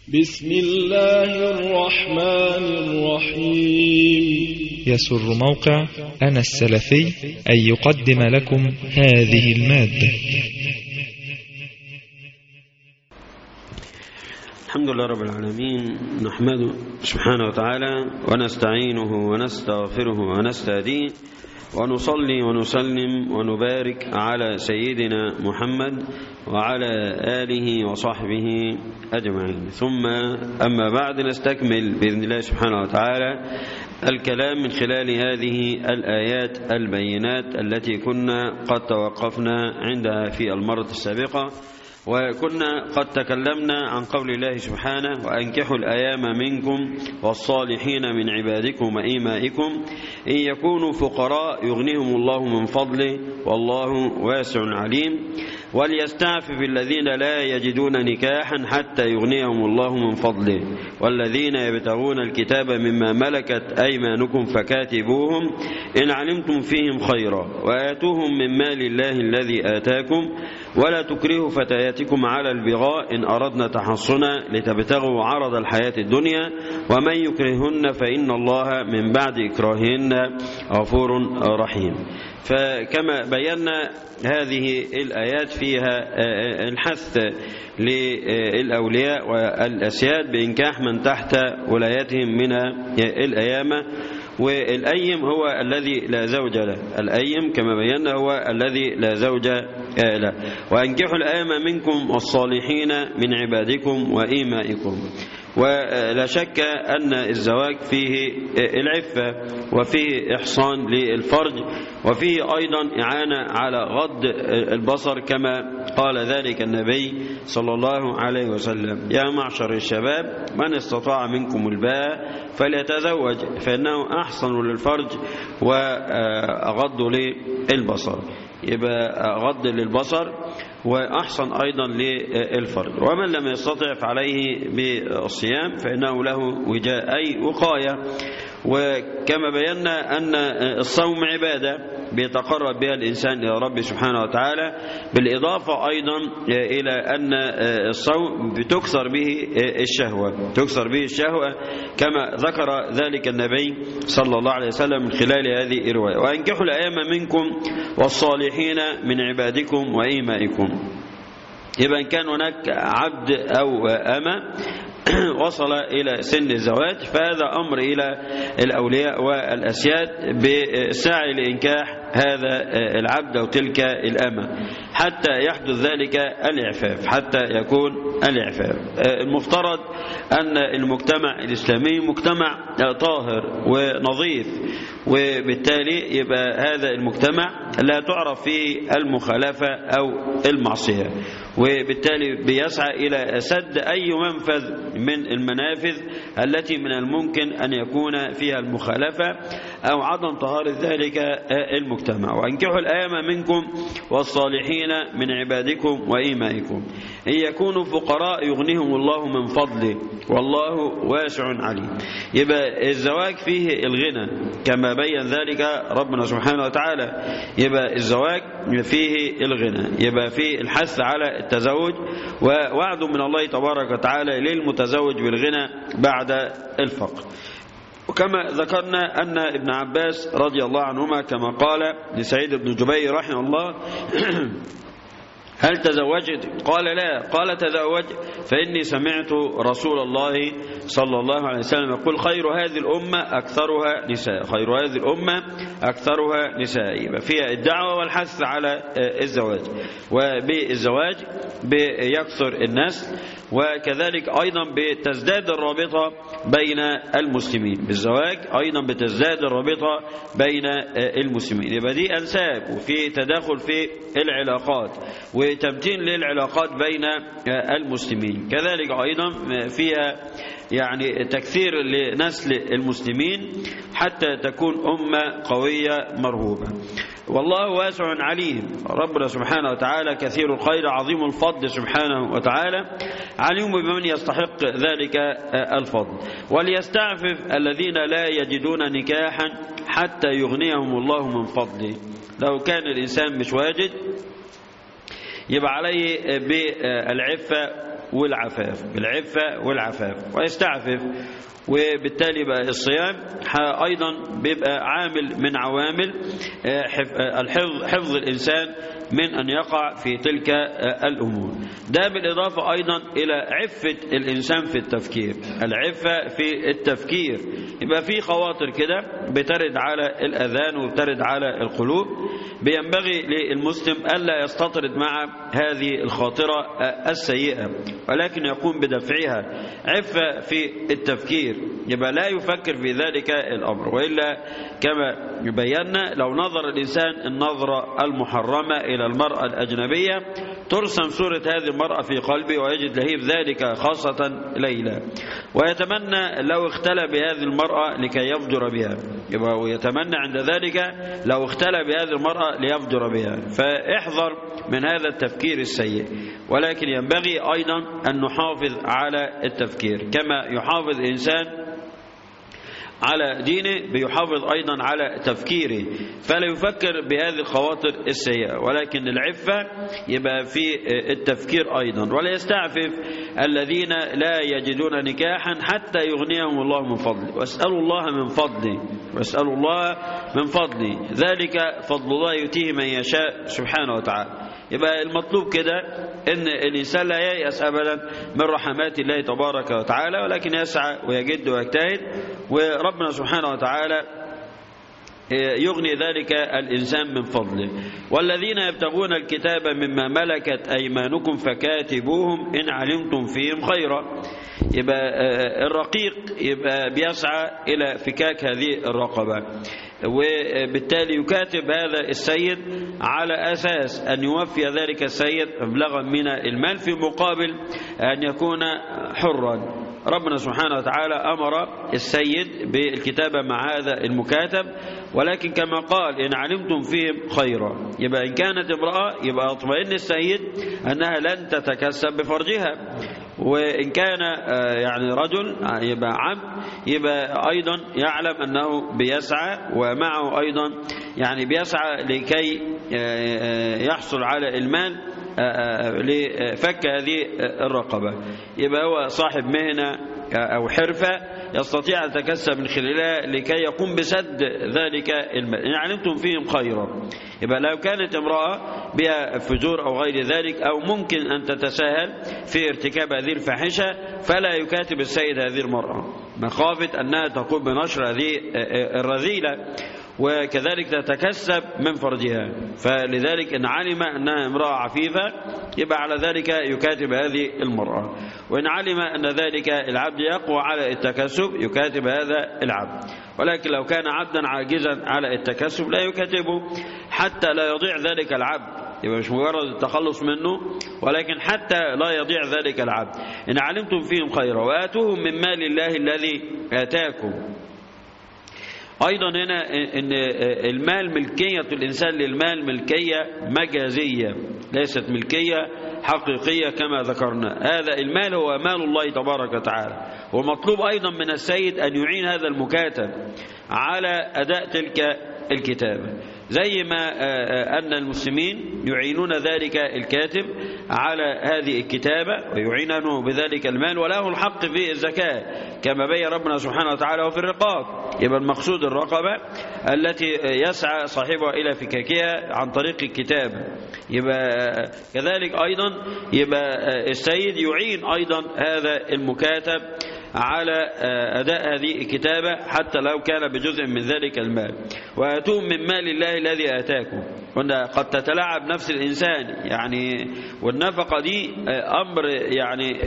بسم الله الرحمن الرحيم يسر موقع أنا السلفي أن يقدم لكم هذه المادة الحمد لله رب العالمين نحمده سبحانه وتعالى ونستعينه ونستغفره ونستهديه ونصلي ونسلم ونبارك على سيدنا محمد وعلى آله وصحبه أجمعين ثم أما بعد نستكمل بإذن الله سبحانه وتعالى الكلام من خلال هذه الآيات البينات التي كنا قد توقفنا عندها في المرة السابقة وكنا قد تكلمنا عن قول الله سبحانه وأنكحوا الأيام منكم والصالحين من عبادكم وإيمائكم إن يكونوا فقراء يغنيهم الله من فضله والله واسع عليم وليستعفف الذين لا يجدون نكاحا حتى يغنيهم الله من فضله والذين يبتغون الكتاب مما ملكت أيمانكم فكاتبوهم إن علمتم فيهم خيرا وآتوهم من مال الله الذي آتاكم ولا تكرهوا فتياتكم على البغاء إن أردنا تحصنا لتبتغوا عرض الحياة الدنيا ومن يكرهن فإن الله من بعد إكراههن غفور رحيم فكما بينا هذه الآيات فيها الحث للأولياء والأسياد بإنكاح من تحت ولايتهم من الأيامة والأيم هو الذي لا زوج له الأيم كما بينا هو الذي لا زوج له وأنكحوا الأيام منكم والصالحين من عبادكم وإيمائكم ولا شك أن الزواج فيه العفة وفيه إحصان للفرج وفيه أيضا إعانة على غض البصر كما قال ذلك النبي صلى الله عليه وسلم يا معشر الشباب من استطاع منكم الباء فليتزوج فإنه أحسن للفرج وأغض للبصر يبقى غض للبصر وأحسن أيضا للفرج ومن لم يستطع فعليه بالصيام فإنه له وجاء أي وقاية وكما بينا أن الصوم عبادة بيتقرب بها الإنسان إلى رب سبحانه وتعالى بالإضافة أيضا إلى أن الصوم بتكسر به الشهوة تكسر به الشهوة كما ذكر ذلك النبي صلى الله عليه وسلم من خلال هذه الرواية وأنكحوا الأيام منكم والصالحين من عبادكم وإيمائكم يبقى إن كان هناك عبد أو أمة وصل إلى سن الزواج فهذا أمر إلى الأولياء والأسياد بالسعي لإنكاح هذا العبد أو تلك الأمة حتى يحدث ذلك الإعفاف حتى يكون الإعفاف المفترض أن المجتمع الإسلامي مجتمع طاهر ونظيف وبالتالي يبقى هذا المجتمع لا تعرف فيه المخالفة أو المعصية وبالتالي بيسعى إلى سد أي منفذ من المنافذ التي من الممكن أن يكون فيها المخالفة أو عدم طهارة ذلك المجتمع وأنكحوا الأيام منكم والصالحين من عبادكم وإيمائكم إن يكونوا فقراء يغنيهم الله من فضله والله واسع عليم يبقى الزواج فيه الغنى كما بين ذلك ربنا سبحانه وتعالى يبقى الزواج فيه الغنى يبقى فيه الحث على التزوج ووعد من الله تبارك وتعالى للمتزوج بالغنى بعد الفقر وكما ذكرنا أن ابن عباس رضي الله عنهما كما قال لسعيد بن جبير رحمه الله هل تزوجت قال لا قال تزوج فإني سمعت رسول الله صلى الله عليه وسلم يقول خير هذه الأمة أكثرها نساء خير هذه الأمة أكثرها نساء يبقى فيها الدعوة والحث على الزواج وبالزواج بيكثر النسل وكذلك أيضا بتزداد الرابطة بين المسلمين بالزواج أيضا بتزداد الرابطة بين المسلمين يبقى دي أنساب وفي تداخل في العلاقات وتمتين للعلاقات بين المسلمين كذلك أيضا فيها يعني تكثير لنسل المسلمين حتى تكون أمة قوية مرهوبة والله واسع عليم ربنا سبحانه وتعالى كثير الخير عظيم الفضل سبحانه وتعالى عليم بمن يستحق ذلك الفضل وليستعفف الذين لا يجدون نكاحا حتى يغنيهم الله من فضله لو كان الإنسان مش واجد يبقى عليه بالعفة والعفاف بالعفة والعفاف ويستعفف وبالتالي بقى الصيام أيضا بيبقى عامل من عوامل الحفظ حفظ الإنسان من أن يقع في تلك الأمور ده بالإضافة أيضا إلى عفة الإنسان في التفكير العفة في التفكير يبقى في خواطر كده بترد على الأذان وبترد على القلوب بينبغي للمسلم ألا يستطرد مع هذه الخاطرة السيئة ولكن يقوم بدفعها عفة في التفكير يبقى لا يفكر في ذلك الأمر وإلا كما بينا لو نظر الإنسان النظرة المحرمة إلى المرأة الأجنبية ترسم صورة هذه المرأة في قلبه ويجد لهيب ذلك خاصة ليلى ويتمنى لو اختلى بهذه المرأة لكي يفجر بها يبقى ويتمنى عند ذلك لو اختلى بهذه المرأة ليفجر بها فاحذر من هذا التفكير السيء ولكن ينبغي أيضا أن نحافظ على التفكير كما يحافظ الإنسان على دينه بيحافظ أيضا على تفكيره فلا يفكر بهذه الخواطر السيئة ولكن العفة يبقى في التفكير أيضا ولا يستعفف الذين لا يجدون نكاحا حتى يغنيهم الله من فضله واسألوا الله من فضله واسألوا الله من فضله ذلك فضل الله يؤتيه من يشاء سبحانه وتعالى يبقى المطلوب كده ان الانسان لا ييأس ابدا من رحمات الله تبارك وتعالى ولكن يسعى ويجد ويجتهد وربنا سبحانه وتعالى يغني ذلك الإنسان من فضله والذين يبتغون الكتاب مما ملكت أيمانكم فكاتبوهم إن علمتم فيهم خيرا يبقى الرقيق يبقى بيسعى إلى فكاك هذه الرقبة وبالتالي يكاتب هذا السيد على أساس أن يوفي ذلك السيد مبلغا من المال في مقابل أن يكون حرا ربنا سبحانه وتعالى أمر السيد بالكتابة مع هذا المكاتب ولكن كما قال إن علمتم فيهم خيرا يبقى إن كانت امرأة يبقى اطمئن السيد أنها لن تتكسب بفرجها وإن كان يعني رجل يبقى عبد يبقى أيضا يعلم أنه بيسعى ومعه أيضا يعني بيسعى لكي يحصل على المال لفك هذه الرقبة يبقى هو صاحب مهنة أو حرفة يستطيع أن يتكسب من خلالها لكي يقوم بسد ذلك المال إن علمتم فيهم خيرا يبقى لو كانت امرأة بها فجور أو غير ذلك أو ممكن أن تتساهل في ارتكاب هذه الفاحشة فلا يكاتب السيد هذه المرأة مخافة أنها تقوم بنشر هذه الرذيلة وكذلك تتكسب من فرجها فلذلك إن علم أنها امرأة عفيفة يبقى على ذلك يكاتب هذه المرأة وإن علم أن ذلك العبد يقوى على التكسب يكاتب هذا العبد ولكن لو كان عبدا عاجزا على التكسب لا يكاتبه حتى لا يضيع ذلك العبد يبقى مش مجرد التخلص منه ولكن حتى لا يضيع ذلك العبد إن علمتم فيهم خيرا وآتوهم من مال الله الذي آتاكم أيضا هنا إن المال ملكية الإنسان للمال ملكية مجازية ليست ملكية حقيقية كما ذكرنا هذا المال هو مال الله تبارك وتعالى ومطلوب أيضا من السيد أن يعين هذا المكاتب على أداء تلك الكتابة زي ما أن المسلمين يعينون ذلك الكاتب على هذه الكتابة ويعينه بذلك المال وله الحق في الزكاة كما بين ربنا سبحانه وتعالى وفي الرقاب يبقى المقصود الرقبة التي يسعى صاحبها إلى فكاكها عن طريق الكتابة يبقى كذلك أيضا يبقى السيد يعين أيضا هذا المكاتب على أداء هذه الكتابة حتى لو كان بجزء من ذلك المال وأتوهم من مال الله الذي آتاكم وأن قد تتلاعب نفس الإنسان يعني والنفقة دي أمر يعني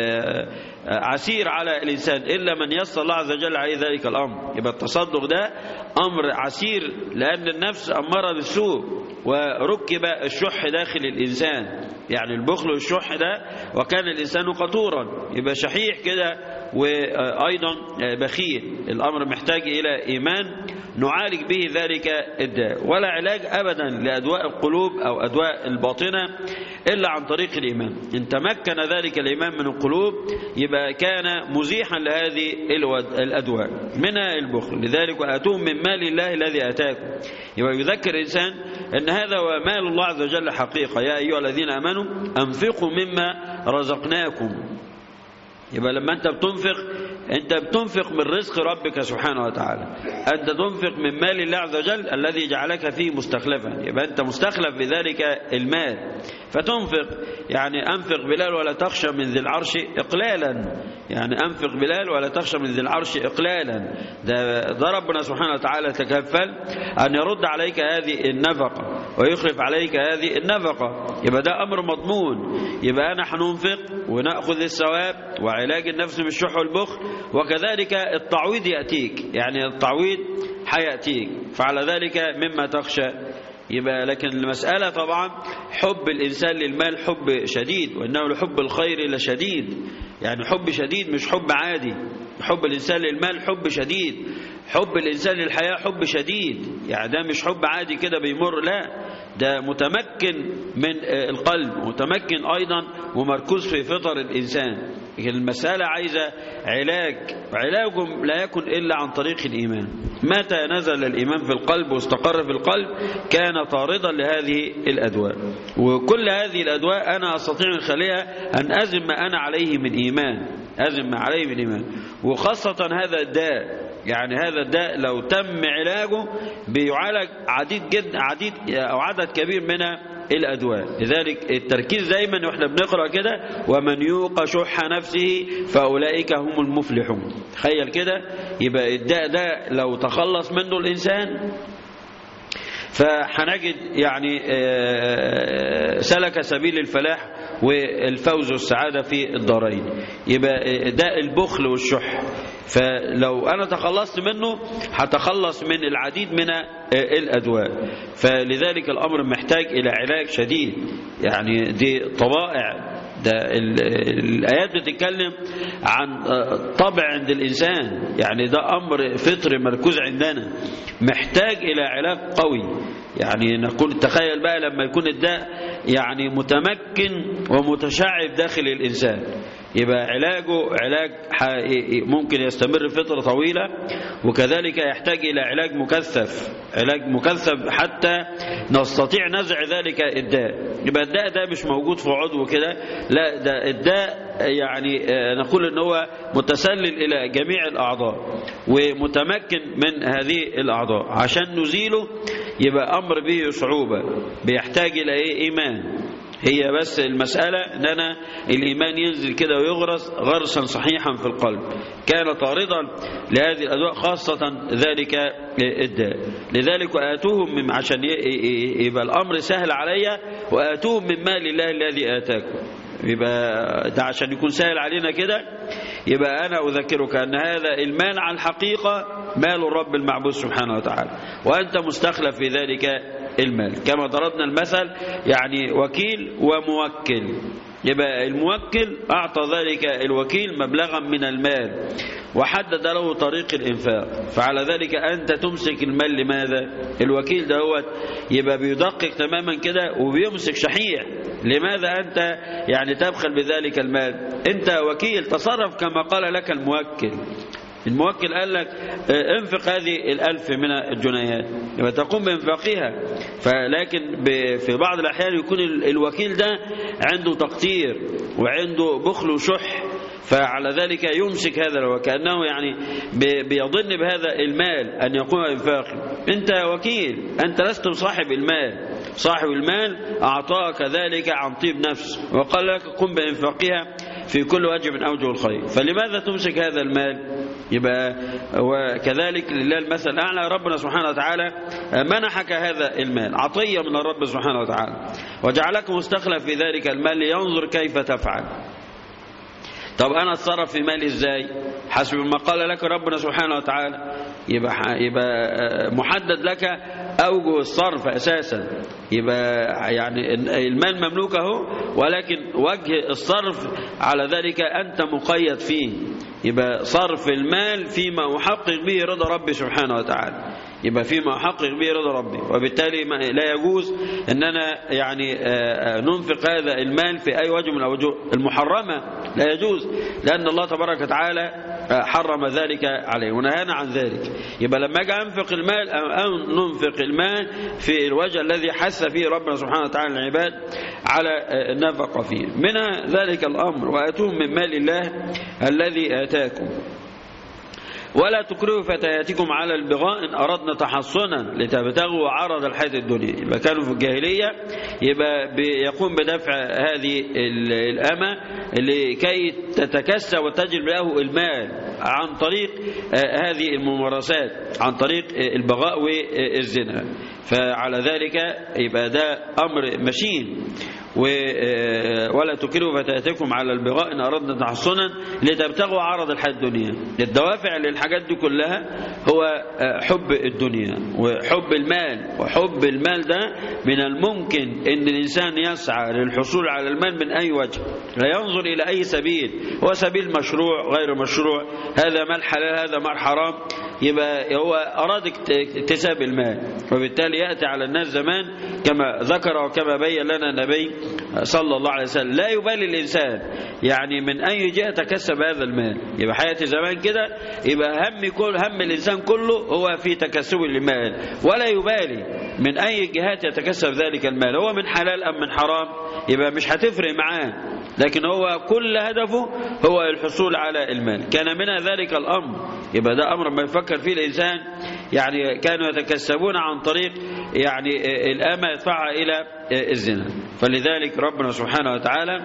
عسير على الإنسان إلا من يسر الله عز وجل عليه ذلك الأمر يبقى التصدق ده أمر عسير لأن النفس أمارة بالسوء وركب الشح داخل الإنسان يعني البخل والشح ده وكان الإنسان قطورا يبقى شحيح كده وأيضا بخيل الأمر محتاج إلى إيمان نعالج به ذلك الداء ولا علاج أبدا لأدواء القلوب أو أدواء الباطنة إلا عن طريق الإيمان إن تمكن ذلك الإيمان من القلوب يبقى كان مزيحا لهذه الأدواء منها البخل لذلك وآتوهم من مال الله الذي آتاكم يبقى يذكر الإنسان أن هذا هو مال الله عز وجل حقيقة يا أيها الذين أمنوا أنفقوا مما رزقناكم يبقى لما أنت بتنفق أنت بتنفق من رزق ربك سبحانه وتعالى أنت تنفق من مال الله عز وجل الذي جعلك فيه مستخلفا يبقى أنت مستخلف بذلك المال فتنفق يعني أنفق بلال ولا تخشى من ذي العرش إقلالا يعني أنفق بلال ولا تخشى من ذي العرش إقلالا ده, ده ربنا سبحانه وتعالى تكفل أن يرد عليك هذه النفقة ويخلف عليك هذه النفقة يبقى ده أمر مضمون يبقى أنا هننفق ونأخذ الثواب وعلاج النفس من الشح والبخل وكذلك التعويض يأتيك يعني التعويض حيأتيك فعلى ذلك مما تخشى يبقى لكن المسألة طبعا حب الإنسان للمال حب شديد وإنه لحب الخير لشديد يعني حب شديد مش حب عادي حب الإنسان للمال حب شديد حب الإنسان للحياة حب شديد يعني ده مش حب عادي كده بيمر لا ده متمكن من القلب متمكن أيضا ومركوز في فطر الإنسان المسألة عايزة علاج علاجهم لا يكن إلا عن طريق الإيمان متى نزل الإيمان في القلب واستقر في القلب كان طاردا لهذه الأدواء وكل هذه الأدواء أنا أستطيع من خلالها أن أزم ما أنا عليه من إيمان أزم ما عليه من إيمان وخاصة هذا الداء يعني هذا الداء لو تم علاجه بيعالج عديد جدا عديد أو عدد كبير من الأدواء لذلك التركيز دايما واحنا بنقرأ كده ومن يوق شح نفسه فأولئك هم المفلحون تخيل كده يبقى الداء ده لو تخلص منه الإنسان فهنجد يعني سلك سبيل الفلاح والفوز والسعادة في الدارين يبقى داء البخل والشح فلو أنا تخلصت منه هتخلص من العديد من الأدواء فلذلك الأمر محتاج إلى علاج شديد يعني دي طبائع ده الآيات بتتكلم عن طبع عند الإنسان يعني ده أمر فطري مركوز عندنا محتاج إلى علاج قوي يعني نقول تخيل بقى لما يكون الداء يعني متمكن ومتشعب داخل الإنسان يبقى علاجه علاج ممكن يستمر فترة طويلة وكذلك يحتاج إلى علاج مكثف علاج مكثف حتى نستطيع نزع ذلك الداء يبقى الداء ده مش موجود في عضو كده لا ده الداء يعني نقول ان هو متسلل إلى جميع الأعضاء ومتمكن من هذه الأعضاء عشان نزيله يبقى أمر به صعوبة بيحتاج إلى إيه إيمان هي بس المسألة أن أنا الإيمان ينزل كده ويغرس غرسا صحيحا في القلب كان طاردا لهذه الأدواء خاصة ذلك الداء لذلك وآتوهم من عشان يبقى الأمر سهل عليا وآتوهم من مال الله الذي آتاكم يبقى ده عشان يكون سهل علينا كده يبقى أنا أذكرك أن هذا المال على الحقيقة مال الرب المعبود سبحانه وتعالى وأنت مستخلف في ذلك المال كما ضربنا المثل يعني وكيل وموكل يبقى الموكل أعطى ذلك الوكيل مبلغا من المال وحدد له طريق الإنفاق فعلى ذلك أنت تمسك المال لماذا الوكيل ده هو يبقى بيدقق تماما كده وبيمسك شحيح لماذا أنت يعني تبخل بذلك المال أنت وكيل تصرف كما قال لك الموكل الموكل قال لك انفق هذه الألف من الجنيهات يبقى تقوم بإنفاقها فلكن في بعض الأحيان يكون الوكيل ده عنده تقتير وعنده بخل وشح فعلى ذلك يمسك هذا وكأنه يعني بيظن بهذا المال أن يقوم بإنفاقه أنت وكيل أنت لست صاحب المال صاحب المال أعطاك ذلك عن طيب نفس وقال لك قم بإنفاقها في كل وجه من أوجه الخير فلماذا تمسك هذا المال يبقى وكذلك لله المثل الأعلى ربنا سبحانه وتعالى منحك هذا المال عطية من الرب سبحانه وتعالى وجعلك مستخلف في ذلك المال لينظر كيف تفعل طب أنا أتصرف في مالي إزاي حسب ما قال لك ربنا سبحانه وتعالى يبقى, يبقى محدد لك أوجه الصرف أساسا يبقى يعني المال مملوك اهو ولكن وجه الصرف على ذلك أنت مقيد فيه يبقى صرف المال فيما أحقق به رضا ربي سبحانه وتعالى يبقى فيما أحقق به رضا ربي وبالتالي لا يجوز أن أنا يعني ننفق هذا المال في أي وجه من الأوجه المحرمة لا يجوز لأن الله تبارك وتعالى حرم ذلك عليه ونهانا عن ذلك يبقى لما اجي انفق المال او ننفق المال في الوجه الذي حث فيه ربنا سبحانه وتعالى العباد على النفقه فيه منها ذلك الامر واتوهم من مال الله الذي اتاكم ولا تكرهوا فتياتكم على البغاء إن أردنا تحصنا لتبتغوا عرض الحياة الدنيا يبقى كانوا في الجاهلية يبقى يقوم بدفع هذه الأمة لكي تتكسى وتجلب له المال عن طريق هذه الممارسات عن طريق البغاء والزنا فعلى ذلك يبقى ده أمر مشين ولا تكرهوا فتاتكم على البغاء ان اردنا تحصنا لتبتغوا عرض الحياه الدنيا الدوافع للحاجات دي كلها هو حب الدنيا وحب المال وحب المال ده من الممكن ان الانسان يسعى للحصول على المال من اي وجه لا ينظر الى اي سبيل هو سبيل مشروع غير مشروع هذا مال حلال هذا مال حرام يبقى هو أراد اكتساب المال وبالتالي يأتي على الناس زمان كما ذكر وكما بين لنا النبي صلى الله عليه وسلم لا يبالي الإنسان يعني من أي جهة تكسب هذا المال يبقى حياة زمان كده يبقى هم كل هم الإنسان كله هو في تكسب المال ولا يبالي من أي جهات يتكسب ذلك المال هو من حلال أم من حرام يبقى مش هتفرق معاه لكن هو كل هدفه هو الحصول على المال كان منها ذلك الأمر يبقى ده أمر ما يفكر فيه الإنسان يعني كانوا يتكسبون عن طريق يعني الأمة يدفعها إلى الزنا فلذلك ربنا سبحانه وتعالى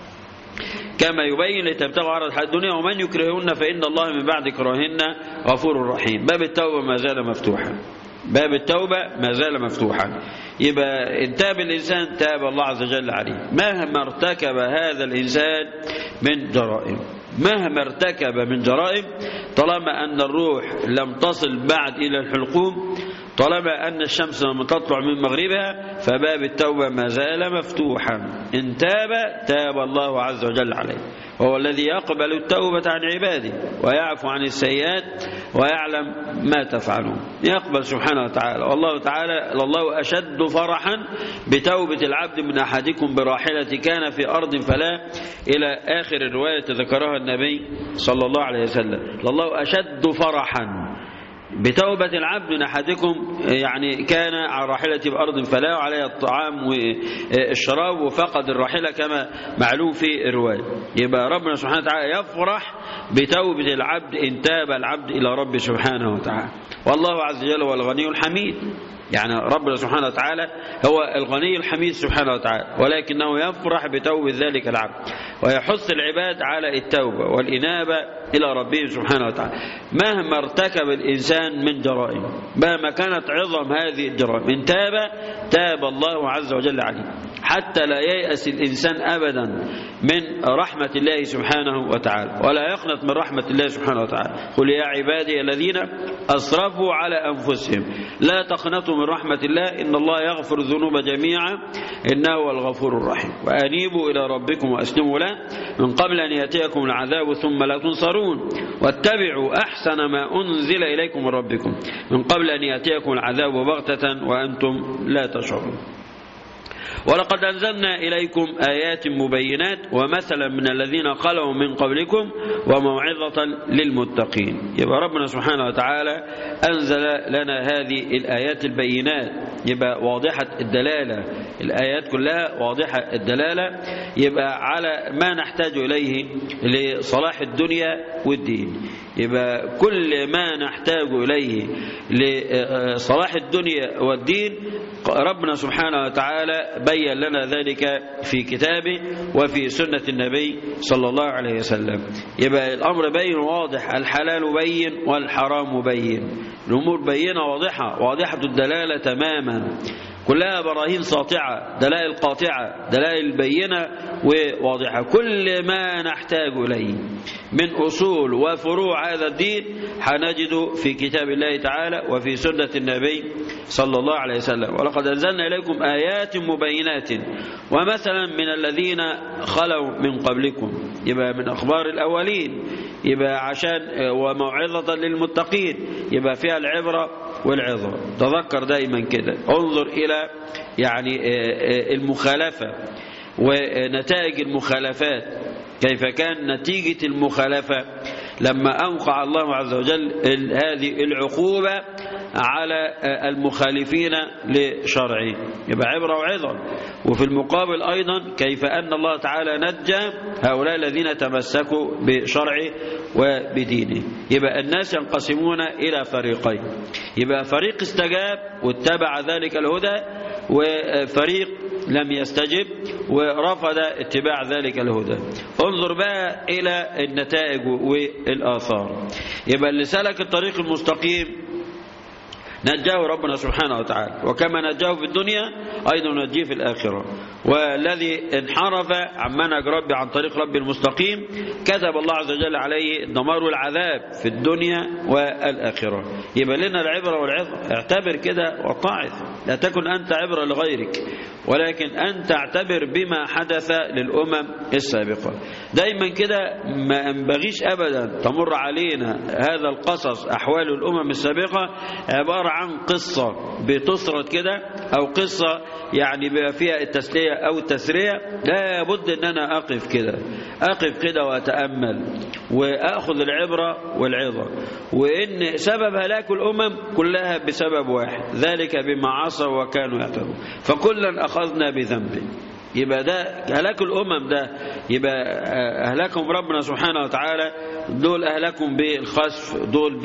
كما يبين لتبتغوا عرض الحياة الدنيا ومن يكرههن فإن الله من بعد كراهن غفور رحيم باب التوبة ما زال مفتوحا باب التوبة ما زال مفتوحا يبقى إن تاب الإنسان تاب الله عز وجل عليه مهما ارتكب هذا الإنسان من جرائم مهما ارتكب من جرائم طالما أن الروح لم تصل بعد إلى الحلقوم طالما أن الشمس لم تطلع من مغربها فباب التوبة ما زال مفتوحا إن تاب تاب الله عز وجل عليه وهو الذي يقبل التوبة عن عباده ويعفو عن السيئات ويعلم ما تفعلون يقبل سبحانه وتعالى والله تعالى الله أشد فرحا بتوبة العبد من أحدكم براحلة كان في أرض فلا إلى آخر الرواية ذكرها النبي صلى الله عليه وسلم الله أشد فرحا بتوبة العبد من أحدكم يعني كان على راحلة بأرض فلا وعليها الطعام والشراب وفقد الراحلة كما معلوم في الرواية يبقى ربنا سبحانه وتعالى يفرح بتوبة العبد إن تاب العبد إلى رب سبحانه وتعالى والله عز وجل هو الغني الحميد يعني ربنا سبحانه وتعالى هو الغني الحميد سبحانه وتعالى ولكنه يفرح بتوبة ذلك العبد ويحث العباد على التوبة والإنابة إلى ربه سبحانه وتعالى مهما ارتكب الإنسان من جرائم مهما كانت عظم هذه الجرائم إن تاب تاب الله عز وجل عليه حتى لا ييأس الإنسان أبدا من رحمة الله سبحانه وتعالى ولا يقنط من رحمة الله سبحانه وتعالى قل يا عبادي الذين أسرفوا على أنفسهم لا تقنطوا من رحمة الله إن الله يغفر الذنوب جميعا إنه هو الغفور الرحيم وأنيبوا إلى ربكم وأسلموا له من قبل أن يأتيكم العذاب ثم لا تنصرون واتبعوا أحسن ما أنزل إليكم من ربكم من قبل أن يأتيكم العذاب بغتة وأنتم لا تشعرون ولقد أنزلنا إليكم آيات مبينات ومثلا من الذين خلوا من قبلكم وموعظة للمتقين يبقى ربنا سبحانه وتعالى أنزل لنا هذه الآيات البينات يبقى واضحة الدلالة الآيات كلها واضحة الدلالة يبقى على ما نحتاج إليه لصلاح الدنيا والدين يبقى كل ما نحتاج إليه لصلاح الدنيا والدين ربنا سبحانه وتعالى بين لنا ذلك في كتابه وفي سنة النبي صلى الله عليه وسلم يبقى الأمر بين واضح الحلال بين والحرام بين الأمور بينة واضحة واضحة الدلالة تماما كلها براهين ساطعة دلائل قاطعة دلائل بينة وواضحة كل ما نحتاج إليه من أصول وفروع هذا الدين حنجد في كتاب الله تعالى وفي سنة النبي صلى الله عليه وسلم ولقد أنزلنا إليكم آيات مبينات ومثلا من الذين خلوا من قبلكم يبقى من أخبار الأولين يبقى عشان وموعظة للمتقين يبقى فيها العبرة والعظة تذكر دائما كده انظر إلى يعني المخالفة ونتائج المخالفات كيف كان نتيجة المخالفة لما أوقع الله عز وجل هذه العقوبة على المخالفين لشرعه يبقى عبرة وعظة وفي المقابل أيضا كيف أن الله تعالى نجى هؤلاء الذين تمسكوا بشرعه وبدينه يبقى الناس ينقسمون إلى فريقين يبقى فريق استجاب واتبع ذلك الهدى وفريق لم يستجب ورفض اتباع ذلك الهدى انظر بقى إلى النتائج والآثار يبقى اللي سلك الطريق المستقيم نجاه ربنا سبحانه وتعالى وكما نجاه في الدنيا أيضا نجيه في الآخرة والذي انحرف عن منهج ربي عن طريق ربي المستقيم كتب الله عز وجل عليه الدمار والعذاب في الدنيا والآخرة يبقى لنا العبرة والعظة اعتبر كده واتعظ لا تكن أنت عبرة لغيرك ولكن أن تعتبر بما حدث للأمم السابقة دايما كده ما ينبغيش أبدا تمر علينا هذا القصص أحوال الأمم السابقة عبارة عن قصة بتسرد كده أو قصة يعني بما فيها التسلية أو التسرية لا بد أن أنا أقف كده أقف كده وأتأمل وأخذ العبرة والعظة وإن سبب هلاك الأمم كلها بسبب واحد ذلك بما عصوا وكانوا يعتدون فكلا أخذنا بذنبه يبقى ده هلاك الأمم ده يبقى أهلكهم ربنا سبحانه وتعالى دول أهلكهم بالخسف دول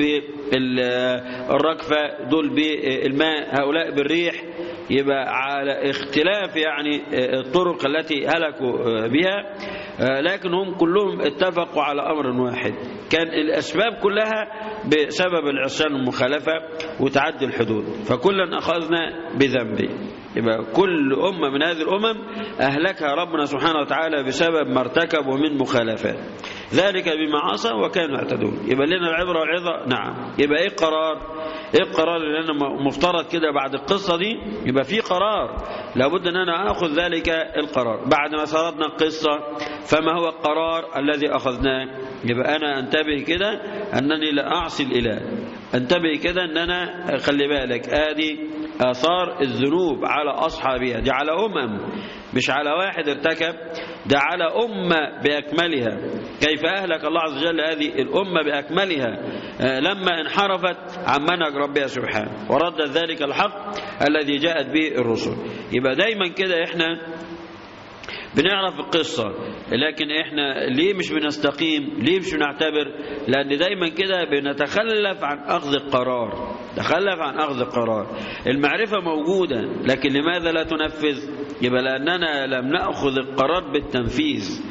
بالركفة دول بالماء هؤلاء بالريح يبقى على اختلاف يعني الطرق التي هلكوا بها لكن هم كلهم اتفقوا على أمر واحد كان الأسباب كلها بسبب العصيان والمخالفة وتعدي الحدود فكلا أخذنا بذنبه يبقى كل أمة من هذه الأمم أهلكها ربنا سبحانه وتعالى بسبب ما ارتكبوا من مخالفات ذلك بما عصى وكانوا يعتدون يبقى لنا العبرة والعظة نعم يبقى ايه القرار ايه القرار اللي انا مفترض كده بعد القصة دي يبقى في قرار لابد ان انا اخذ ذلك القرار بعد ما سردنا القصة فما هو القرار الذي اخذناه يبقى انا انتبه كده انني لا اعصي الاله انتبه كده ان انا خلي بالك ادي اثار الذنوب على اصحابها دي على امم مش على واحد ارتكب ده على أمة بأكملها كيف أهلك الله عز وجل هذه الأمة بأكملها لما انحرفت عن منهج ربها سبحانه وردت ذلك الحق الذي جاءت به الرسل يبقى دايما كده احنا بنعرف القصة لكن احنا ليه مش بنستقيم ليه مش بنعتبر لان دايما كده بنتخلف عن اخذ القرار تخلف عن اخذ القرار المعرفة موجودة لكن لماذا لا تنفذ يبقى لاننا لم نأخذ القرار بالتنفيذ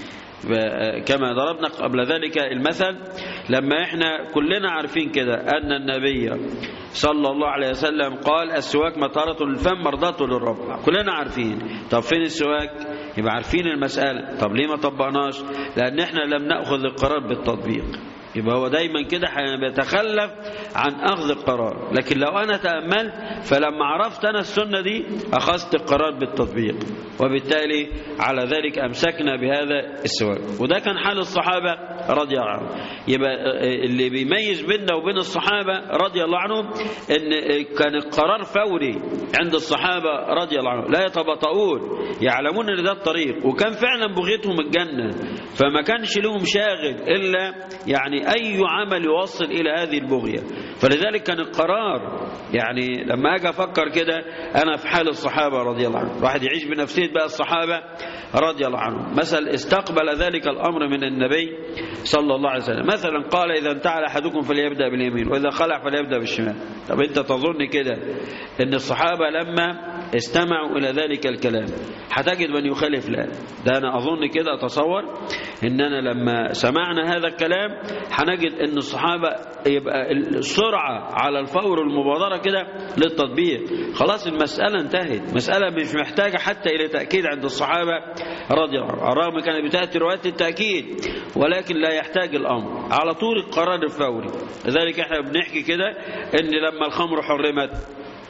كما ضربنا قبل ذلك المثل لما احنا كلنا عارفين كده ان النبي صلى الله عليه وسلم قال السواك مطارة للفم مرضاة للرب كلنا عارفين طب فين السواك يبقى عارفين المسألة طب ليه ما طبقناش لأن احنا لم نأخذ القرار بالتطبيق يبقى هو دايما كده بيتخلف عن أخذ القرار لكن لو أنا تأملت فلما عرفت أنا السنة دي أخذت القرار بالتطبيق وبالتالي على ذلك أمسكنا بهذا السواك وده كان حال الصحابة رضي الله عنهم يبقى اللي بيميز بيننا وبين الصحابة رضي الله عنهم ان كان القرار فوري عند الصحابة رضي الله عنهم لا يتبطؤون يعلمون ان ده الطريق وكان فعلا بغيتهم الجنة فما كانش لهم شاغل إلا يعني أي عمل يوصل إلى هذه البغية فلذلك كان القرار يعني لما أجي أفكر كده أنا في حال الصحابة رضي الله عنهم واحد يعيش بنفسية بقى الصحابة رضي الله عنهم مثلا استقبل ذلك الأمر من النبي صلى الله عليه وسلم مثلا قال إذا انتعل أحدكم فليبدأ باليمين وإذا خلع فليبدأ بالشمال طب أنت تظن كده أن الصحابة لما استمعوا إلى ذلك الكلام هتجد من يخالف لا ده أنا أظن كده أتصور إننا لما سمعنا هذا الكلام هنجد أن الصحابة يبقى السرعة على الفور المبادرة كده للتطبيق خلاص المسألة انتهت مسألة مش محتاجة حتى إلى تأكيد عند الصحابة رضي الله عنهم الرغم كانت بتأتي روايات التأكيد ولكن لا يحتاج الأمر على طول القرار الفوري لذلك احنا بنحكي كده ان لما الخمر حرمت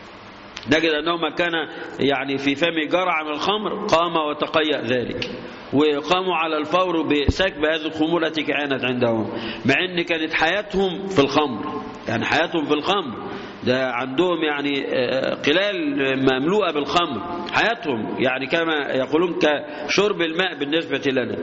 نجد أنه ما كان يعني في فم جرع من الخمر قام وتقيأ ذلك وقاموا على الفور بسكب هذه الخمور التي كانت عندهم مع ان كانت حياتهم في الخمر يعني حياتهم في الخمر ده عندهم يعني قلال مملوءة بالخمر حياتهم يعني كما يقولون كشرب الماء بالنسبة لنا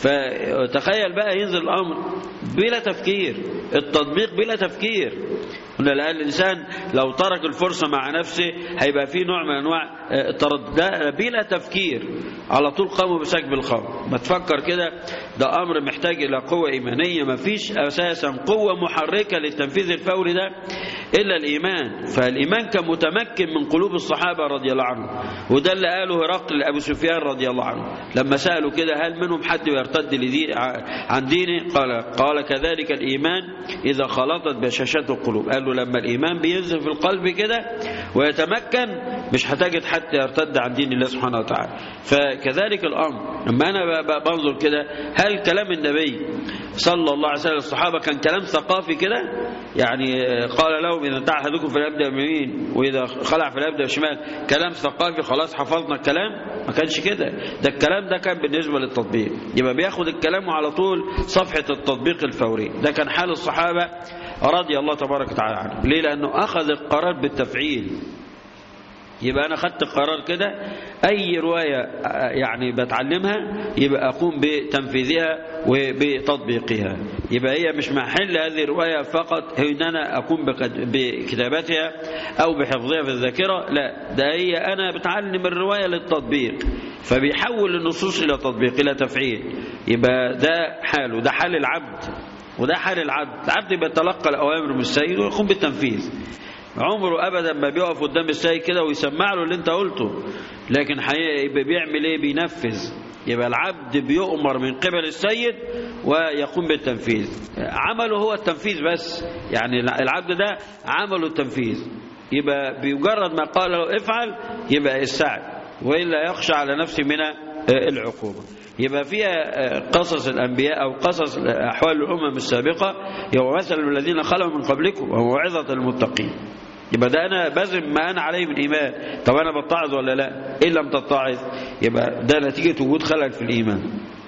فتخيل بقى ينزل الأمر بلا تفكير التطبيق بلا تفكير قلنا الآن الإنسان لو ترك الفرصة مع نفسه هيبقى فيه نوع من أنواع التردد ده بلا تفكير على طول قاموا بسكب الخمر ما تفكر كده ده أمر محتاج إلى قوة إيمانية ما فيش أساسا قوة محركة للتنفيذ الفوري ده إلا الإيمان فالإيمان كان متمكن من قلوب الصحابة رضي الله عنهم وده اللي قاله هرقل لأبو سفيان رضي الله عنه لما سألوا كده هل منهم حد يرتد لدين عن دينه قال قال كذلك الإيمان إذا خلطت بشاشات القلوب قال له لما الإيمان بينزل في القلب كده ويتمكن مش هتجد حتى يرتد عن دين الله سبحانه وتعالى فكذلك الأمر لما أنا بنظر كده هل كلام النبي صلى الله عليه وسلم الصحابة كان كلام ثقافي كده يعني قال لهم إذا انتهى أحدكم فليبدأ يمين وإذا خلع فليبدأ شمال كلام ثقافي خلاص حفظنا الكلام ما كانش كده ده الكلام ده كان بالنسبة للتطبيق يبقى بياخد الكلام وعلى طول صفحة التطبيق الفوري ده كان حال الصحابة رضي الله تبارك وتعالى عنهم ليه لأنه أخذ القرار بالتفعيل يبقى أنا خدت القرار كده أي رواية يعني بتعلمها يبقى أقوم بتنفيذها وبتطبيقها يبقى هي مش محل هذه الرواية فقط إن أنا أقوم بكتابتها أو بحفظها في الذاكرة لا ده هي أنا بتعلم الرواية للتطبيق فبيحول النصوص إلى تطبيق إلى تفعيل يبقى ده حاله ده حال العبد وده حال العبد العبد بيتلقى الأوامر من السيد ويقوم بالتنفيذ عمره ابدا ما بيقف قدام السيد كده ويسمع له اللي انت قلته لكن حقيقة بيعمل ايه بينفذ يبقى العبد بيؤمر من قبل السيد ويقوم بالتنفيذ عمله هو التنفيذ بس يعني العبد ده عمله التنفيذ يبقى بمجرد ما قال له افعل يبقى السعد والا يخشى على نفسه من العقوبه يبقى فيها قصص الأنبياء أو قصص أحوال الأمم السابقة يوم مثل الذين خلوا من قبلكم وموعظة المتقين يبقى ده أنا بزم ما أنا عليه من إيمان طب أنا بتعظ ولا لا إن لم تتعظ يبقى ده نتيجة وجود خلل في الإيمان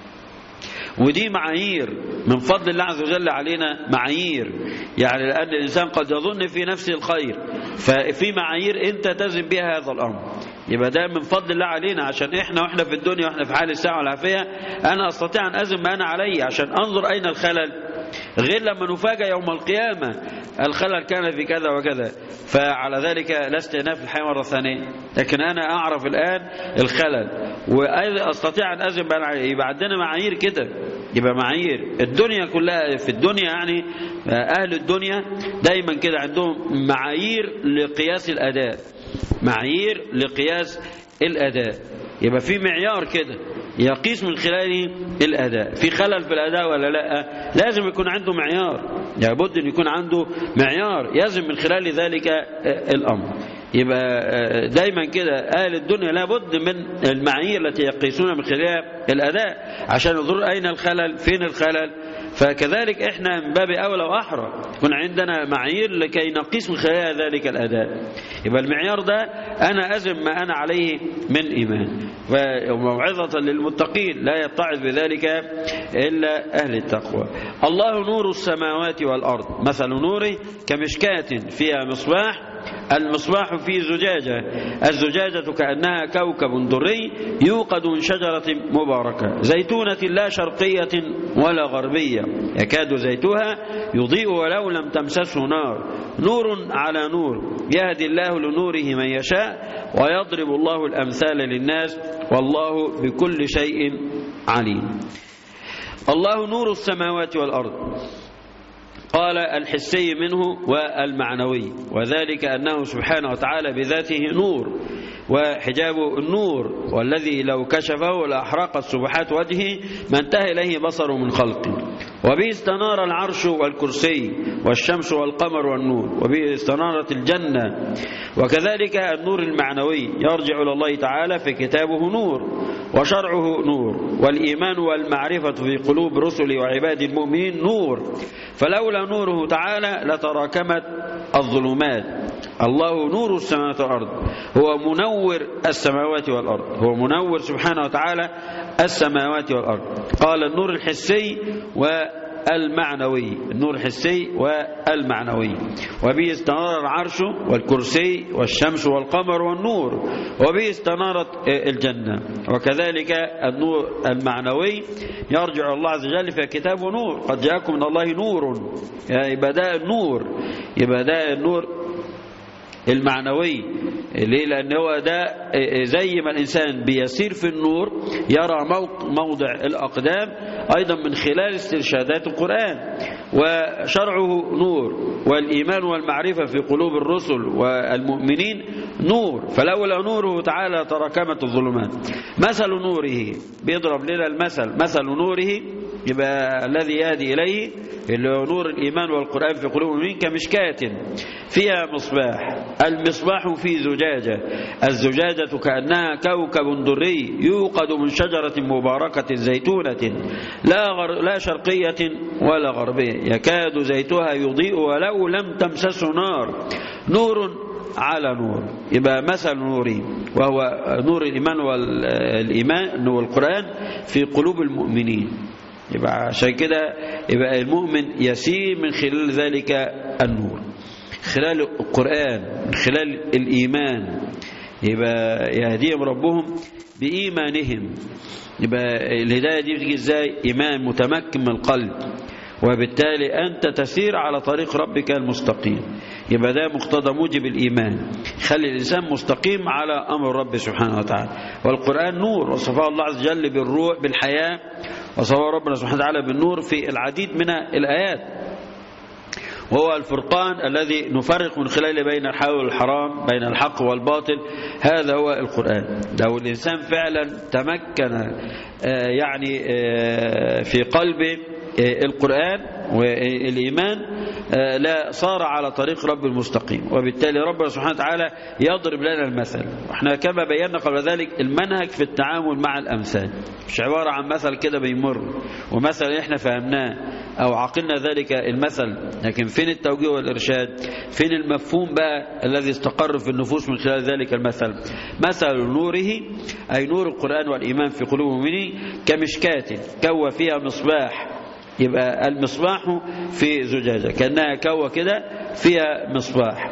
ودي معايير من فضل الله عز وجل علينا معايير يعني لأن الإنسان قد يظن في نفسه الخير ففي معايير أنت تزم بها هذا الأمر يبقى ده من فضل الله علينا عشان احنا واحنا في الدنيا واحنا في حال الساعه والعافيه انا استطيع ان ازم ما انا عليه عشان انظر اين الخلل غير لما نفاجأ يوم القيامة الخلل كان في كذا وكذا فعلى ذلك لا استئناف في الحياة مرة ثانية لكن أنا أعرف الآن الخلل وأستطيع أن أزم بقى عليه يبقى عندنا معايير كده يبقى معايير الدنيا كلها في الدنيا يعني أهل الدنيا دايما كده عندهم معايير لقياس الأداء معايير لقياس الأداء يبقى في معيار كده يقيس من خلاله الأداء في خلل في الأداء ولا لا لازم يكون عنده معيار لابد أن يكون عنده معيار يزم من خلال ذلك الأمر يبقى دايما كده أهل الدنيا لابد من المعايير التي يقيسون من خلالها الأداء عشان ينظروا أين الخلل فين الخلل فكذلك احنا من باب اولى واحرى يكون عندنا معايير لكي نقيس من خلال ذلك الاداء يبقى المعيار ده انا ازم ما انا عليه من ايمان وموعظه للمتقين لا يتعظ بذلك الا اهل التقوى الله نور السماوات والارض مثل نوره كمشكاه فيها مصباح المصباح في زجاجة الزجاجة كأنها كوكب دري يوقد من شجرة مباركة زيتونة لا شرقية ولا غربية يكاد زيتها يضيء ولو لم تمسسه نار نور على نور يهدي الله لنوره من يشاء ويضرب الله الأمثال للناس والله بكل شيء عليم الله نور السماوات والأرض قال الحسي منه والمعنوي وذلك أنه سبحانه وتعالى بذاته نور وحجابه النور والذي لو كشفه لأحرقت سبحات وجهه ما انتهى إليه بصر من خلقه وبه استنار العرش والكرسي والشمس والقمر والنور وبه استنارت الجنة وكذلك النور المعنوي يرجع إلى الله تعالى في كتابه نور وشرعه نور والإيمان والمعرفة في قلوب رسله وعباد المؤمنين نور فلولا نوره تعالى لتراكمت الظلمات الله نور السماوات والأرض هو منور السماوات والأرض هو منور سبحانه وتعالى السماوات والأرض قال النور الحسي والمعنوي النور الحسي والمعنوي وبه استنار العرش والكرسي والشمس والقمر والنور وبه استنارت الجنة وكذلك النور المعنوي يرجع الله عز وجل في كتابه نور قد جاءكم من الله نور يبقى ده النور يبقى ده النور المعنوي ليه لأن هو ده زي ما الإنسان بيسير في النور يرى موضع الأقدام أيضا من خلال استرشادات القرآن وشرعه نور والإيمان والمعرفة في قلوب الرسل والمؤمنين نور فلولا نوره تعالى تراكمت الظلمات مثل نوره بيضرب لنا المثل مثل نوره يبقى الذي يهدي إليه اللي هو نور الإيمان والقرآن في قلوب المؤمنين كمشكاة فيها مصباح المصباح في زجاجة الزجاجة كأنها كوكب دري يوقد من شجرة مباركة زيتونة لا, غر لا شرقية ولا غربية يكاد زيتها يضيء ولو لم تمسسه نار نور على نور يبقى مثل نوري وهو نور الإيمان والإيمان والقرآن في قلوب المؤمنين يبقى عشان كده يبقى المؤمن يسير من خلال ذلك النور خلال القرآن من خلال الإيمان يبقى يهديهم ربهم بإيمانهم يبقى الهداية دي بتيجي ازاي إيمان متمكن من القلب وبالتالي أنت تسير على طريق ربك المستقيم يبقى ده مقتضى موجب الإيمان خلي الإنسان مستقيم على أمر رب سبحانه وتعالى والقرآن نور وصفاه الله عز وجل بالروح بالحياة وصفاه ربنا سبحانه وتعالى بالنور في العديد من الآيات وهو الفرقان الذي نفرق من خلاله بين الحلال والحرام بين الحق والباطل هذا هو القرآن لو الإنسان فعلا تمكن يعني في قلبه القرآن والإيمان لا صار على طريق رب المستقيم وبالتالي ربنا سبحانه وتعالى يضرب لنا المثل احنا كما بينا قبل ذلك المنهج في التعامل مع الأمثال مش عبارة عن مثل كده بيمر ومثل احنا فهمناه أو عقلنا ذلك المثل لكن فين التوجيه والإرشاد فين المفهوم بقى الذي استقر في النفوس من خلال ذلك المثل مثل نوره أي نور القرآن والإيمان في قلوب المؤمنين كمشكاة كوى فيها مصباح يبقى المصباح في زجاجة كأنها كوة كده فيها مصباح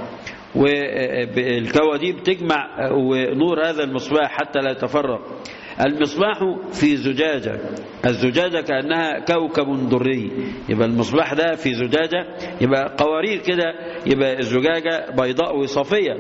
والكوة دي بتجمع ونور هذا المصباح حتى لا يتفرق المصباح في زجاجة الزجاجة كأنها كوكب دري يبقى المصباح ده في زجاجة يبقى قوارير كده يبقى الزجاجة بيضاء وصفية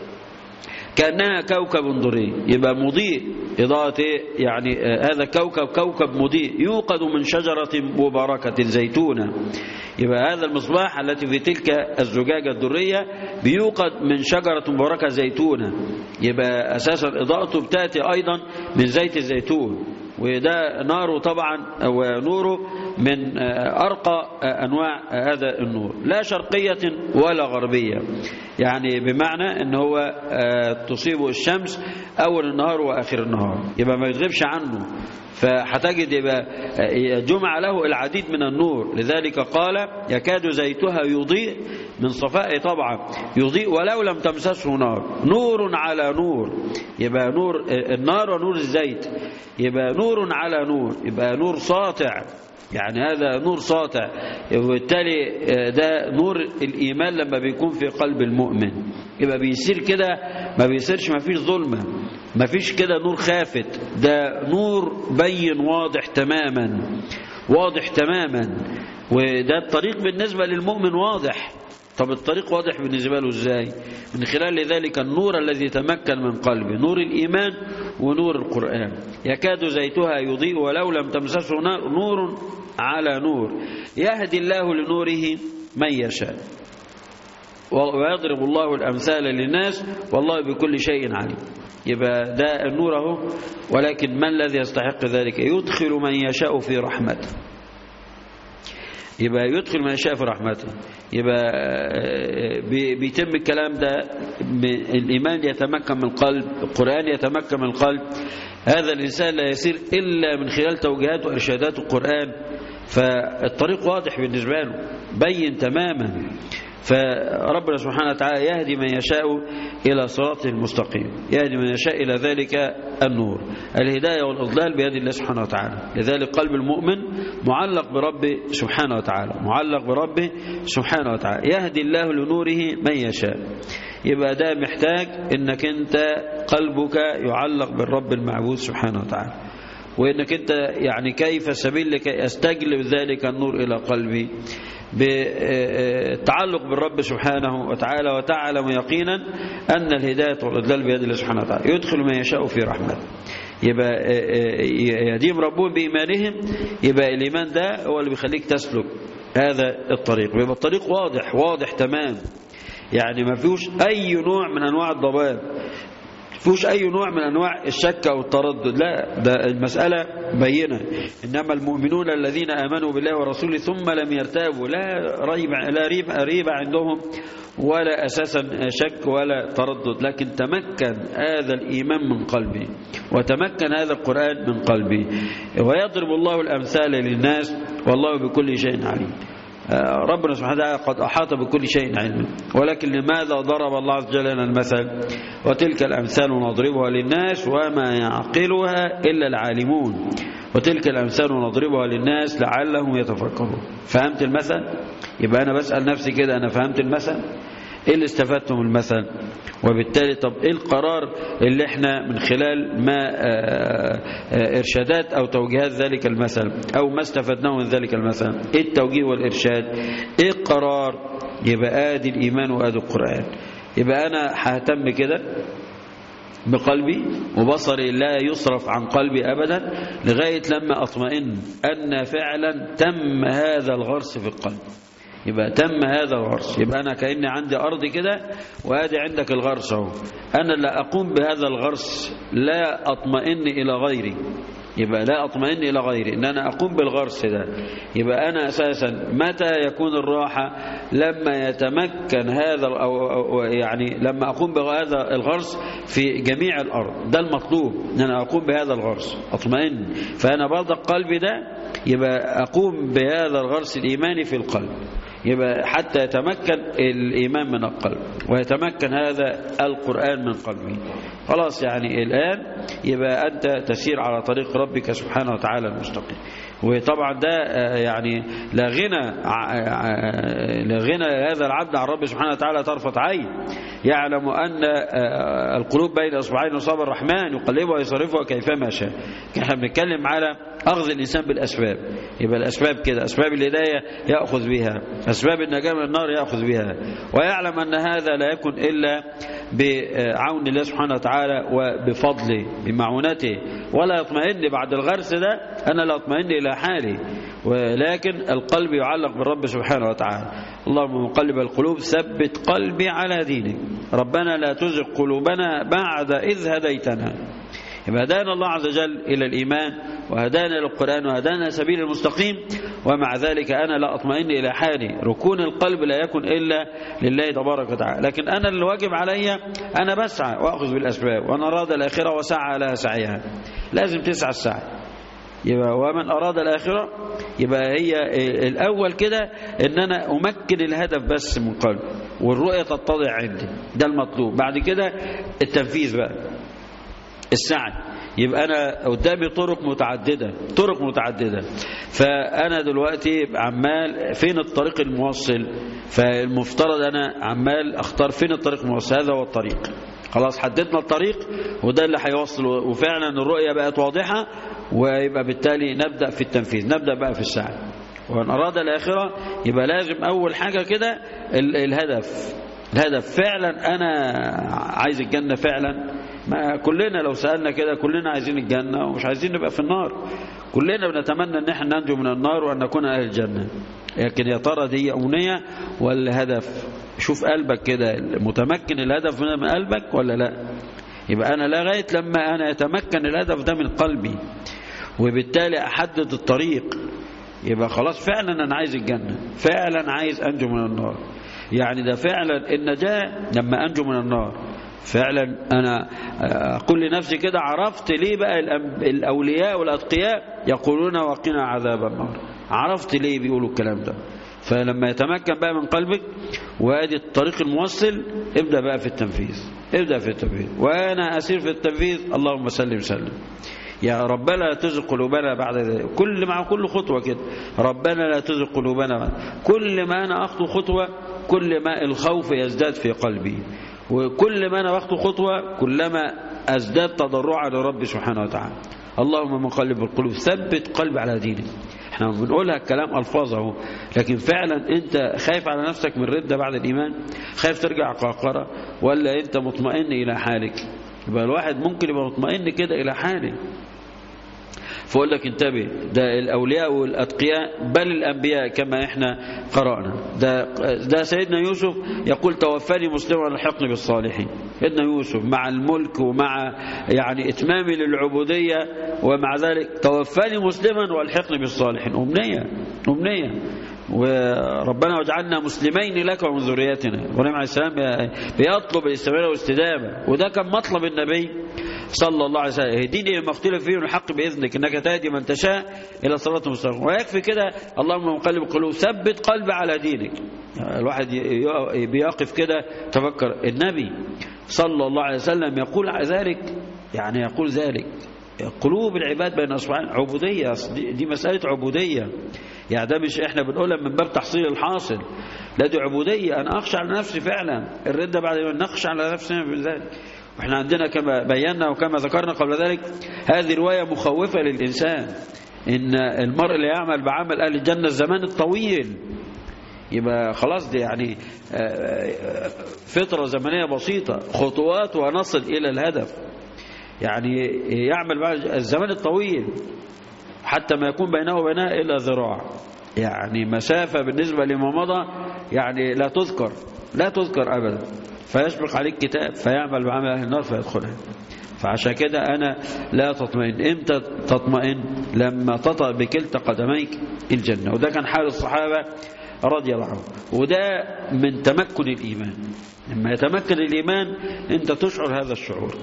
كأنها كوكب دري يبقى مضيء إضاءة يعني هذا كوكب كوكب مضيء يوقد من شجرة مباركة زيتونة يبقى هذا المصباح التي في تلك الزجاجة الدرية بيوقد من شجرة مباركة زيتونة يبقى أساسا إضاءته بتأتي أيضا من زيت الزيتون وده ناره طبعا ونوره من أرقى أنواع هذا النور لا شرقية ولا غربية يعني بمعنى أن هو تصيبه الشمس أول النهار وآخر النهار يبقى ما يغيبش عنه فهتجد يبقى جمع له العديد من النور لذلك قال يكاد زيتها يضيء من صفاء طبعا يضيء ولو لم تمسسه نار نور على نور يبقى نور النار ونور الزيت يبقى نور على نور يبقى نور ساطع يعني هذا نور ساطع وبالتالي ده نور الإيمان لما بيكون في قلب المؤمن يبقى بيصير كده ما بيصيرش ما فيش ظلمة ما فيش كده نور خافت ده نور بين واضح تماما واضح تماما وده الطريق بالنسبة للمؤمن واضح طب الطريق واضح بالنسبة له ازاي من خلال ذلك النور الذي تمكن من قلبه نور الإيمان ونور القرآن يكاد زيتها يضيء ولو لم تمسسه نار نور على نور يهدي الله لنوره من يشاء ويضرب الله الأمثال للناس والله بكل شيء عليم يبقى ده النور اهو ولكن من الذي يستحق ذلك يدخل من يشاء في رحمته يبقى يدخل من يشاء في رحمته يبقى بيتم الكلام ده الإيمان يتمكن من القلب القرآن يتمكن من القلب هذا الإنسان لا يسير إلا من خلال توجيهات وإرشادات القرآن فالطريق واضح بالنسبة له بين تماما فربنا سبحانه وتعالى يهدي من يشاء إلى صراط المستقيم يهدي من يشاء إلى ذلك النور الهداية والإضلال بيد الله سبحانه وتعالى لذلك قلب المؤمن معلق بربه سبحانه وتعالى معلق بربه سبحانه وتعالى يهدي الله لنوره من يشاء يبقى ده محتاج انك انت قلبك يعلق بالرب المعبود سبحانه وتعالى وانك انت يعني كيف السبيل لكي استجلب ذلك النور الى قلبي بالتعلق بالرب سبحانه وتعالى وتعلم يقينا أن الهداية والإضلال بيد الله سبحانه وتعالى يدخل من يشاء في رحمته يبقى يديم ربهم بإيمانهم يبقى الإيمان ده هو اللي بيخليك تسلك هذا الطريق يبقى الطريق واضح واضح تمام يعني ما فيهوش أي نوع من أنواع الضباب فيهوش أي نوع من أنواع الشك أو التردد لا ده المسألة بينة إنما المؤمنون الذين آمنوا بالله ورسوله ثم لم يرتابوا لا ريب لا ريب ريب عندهم ولا أساسا شك ولا تردد لكن تمكن هذا الإيمان من قلبي وتمكن هذا القرآن من قلبي ويضرب الله الأمثال للناس والله بكل شيء عليم ربنا سبحانه وتعالى قد أحاط بكل شيء علما ولكن لماذا ضرب الله عز وجل لنا المثل وتلك الأمثال نضربها للناس وما يعقلها إلا العالمون وتلك الأمثال نضربها للناس لعلهم يتفكرون فهمت المثل يبقى أنا بسأل نفسي كده أنا فهمت المثل ايه اللي استفدته من المثل وبالتالي طب ايه القرار اللي احنا من خلال ما ارشادات او توجيهات ذلك المثل او ما استفدناه من ذلك المثل ايه التوجيه والارشاد ايه القرار يبقى ادي الايمان وادي القرآن يبقى انا ههتم كده بقلبي وبصري لا يصرف عن قلبي أبدا لغاية لما أطمئن أن فعلا تم هذا الغرس في القلب يبقى تم هذا الغرس يبقى أنا كأني عندي أرض كده وادي عندك الغرس اهو أنا لا أقوم بهذا الغرس لا أطمئن إلى غيري يبقى لا أطمئن إلى غيري إن أنا أقوم بالغرس ده يبقى أنا أساسا متى يكون الراحة لما يتمكن هذا أو, أو يعني لما أقوم بهذا الغرس في جميع الأرض ده المطلوب إن أنا أقوم بهذا الغرس أطمئن فأنا برضك قلبي ده يبقى أقوم بهذا الغرس الإيماني في القلب يبقى حتى يتمكن الإيمان من القلب ويتمكن هذا القرآن من قلبه خلاص يعني الآن يبقى أنت تسير على طريق ربك سبحانه وتعالى المستقيم وطبعا ده يعني لا غنى لا غنى هذا العبد عن رب سبحانه وتعالى طرفة عين يعلم أن القلوب بين أصبعين أصابع الرحمن يقلبها ويصرفها كيفما شاء احنا بنتكلم على أخذ الإنسان بالأسباب يبقى الأسباب كده أسباب الهداية يأخذ بها أسباب النجاة من النار يأخذ بها ويعلم أن هذا لا يكون إلا بعون الله سبحانه وتعالى وبفضله بمعونته ولا يطمئن بعد الغرس ده أنا لا أطمئن إلى حالي ولكن القلب يعلق بالرب سبحانه وتعالى اللهم مقلب القلوب ثبت قلبي على دينك ربنا لا تزغ قلوبنا بعد إذ هديتنا يبقى هدانا الله عز وجل إلى الإيمان وهدانا للقرآن وهدانا سبيل المستقيم ومع ذلك أنا لا أطمئن إلى حالي ركون القلب لا يكون إلا لله تبارك وتعالى لكن أنا اللي واجب علي أنا بسعى وأخذ بالأسباب وأنا أراد الآخرة وسعى لها سعيها لازم تسعى السعي يبقى ومن أراد الآخرة يبقى هي الأول كده إن أنا أمكن الهدف بس من قلبي والرؤية تتضع عندي ده المطلوب بعد كده التنفيذ بقى السعي يبقى أنا قدامي طرق متعددة طرق متعددة فأنا دلوقتي عمال فين الطريق الموصل فالمفترض أنا عمال أختار فين الطريق الموصل هذا هو الطريق خلاص حددنا الطريق وده اللي هيوصل وفعلا الرؤية بقت واضحة ويبقى بالتالي نبدأ في التنفيذ نبدأ بقى في السعي وإن أراد الآخرة يبقى لازم أول حاجة كده الهدف الهدف فعلا أنا عايز الجنة فعلا ما كلنا لو سألنا كده كلنا عايزين الجنة ومش عايزين نبقى في النار كلنا بنتمنى ان احنا ننجو من النار وان نكون اهل الجنة لكن يا ترى دي امنية ولا هدف شوف قلبك كده متمكن الهدف من قلبك ولا لا يبقى انا لغاية لما انا يتمكن الهدف ده من قلبي وبالتالي احدد الطريق يبقى خلاص فعلا انا عايز الجنة فعلا عايز انجو من النار يعني ده فعلا النجاة لما انجو من النار فعلا أنا أقول لنفسي كده عرفت ليه بقى الأولياء والأتقياء يقولون وقنا عذاب النار عرفت ليه بيقولوا الكلام ده فلما يتمكن بقى من قلبك وادي الطريق الموصل ابدأ بقى في التنفيذ ابدأ في التنفيذ وأنا أسير في التنفيذ اللهم سلم سلم يا ربنا لا تزغ قلوبنا بعد ذلك كل مع كل خطوة كده ربنا لا تزغ قلوبنا بعد. كل ما أنا أخطو خطوة كل ما الخوف يزداد في قلبي وكل ما أنا أخطو خطوة كلما أزداد تضرعا لرب سبحانه وتعالى اللهم من قلب القلوب ثبت قلبي على دينك احنا بنقولها الكلام الفاظه لكن فعلا انت خايف على نفسك من ردة بعد الايمان خايف ترجع قاقرة ولا انت مطمئن الى حالك يبقى الواحد ممكن يبقى مطمئن كده الى حاله فأقول لك انتبه ده الأولياء والأتقياء بل الأنبياء كما احنا قرأنا ده, ده سيدنا يوسف يقول توفاني مسلما والحقني بالصالحين سيدنا يوسف مع الملك ومع يعني إتمامي للعبودية ومع ذلك توفاني مسلما والحقني بالصالحين أمنية أمنية وربنا واجعلنا مسلمين لك ومن ذريتنا ابراهيم عليه السلام بيطلب الاستمرار والاستدامه وده كان مطلب النبي صلى الله عليه وسلم اهديني لما اختلف فيه الحق باذنك انك تهدي من تشاء الى صراط مستقيم ويكفي كده اللهم مقلب القلوب ثبت قلبي على دينك الواحد بيقف كده تفكر النبي صلى الله عليه وسلم يقول ذلك يعني يقول ذلك قلوب العباد بين اصبعين عبوديه دي مساله عبوديه يعني ده مش احنا بنقولها من باب تحصيل الحاصل لا دي عبوديه انا اخشى على نفسي فعلا الرده بعد ما نخشى على نفسنا بذلك واحنا عندنا كما بينا وكما ذكرنا قبل ذلك هذه روايه مخوفه للانسان ان المرء اللي يعمل بعمل اهل الجنه الزمان الطويل يبقى خلاص دي يعني فتره زمنيه بسيطه خطوات ونصل الى الهدف يعني يعمل بعد الزمان الطويل حتى ما يكون بينه وبينها إلا ذراع يعني مسافة بالنسبة لما مضى يعني لا تذكر لا تذكر أبدا فيسبق عليك كتاب فيعمل بعمل أهل النار فيدخلها فعشان كده أنا لا تطمئن إمتى تطمئن لما تطأ بكلتا قدميك الجنة وده كان حال الصحابة رضي الله عنهم وده من تمكن الإيمان لما يتمكن الإيمان أنت تشعر هذا الشعور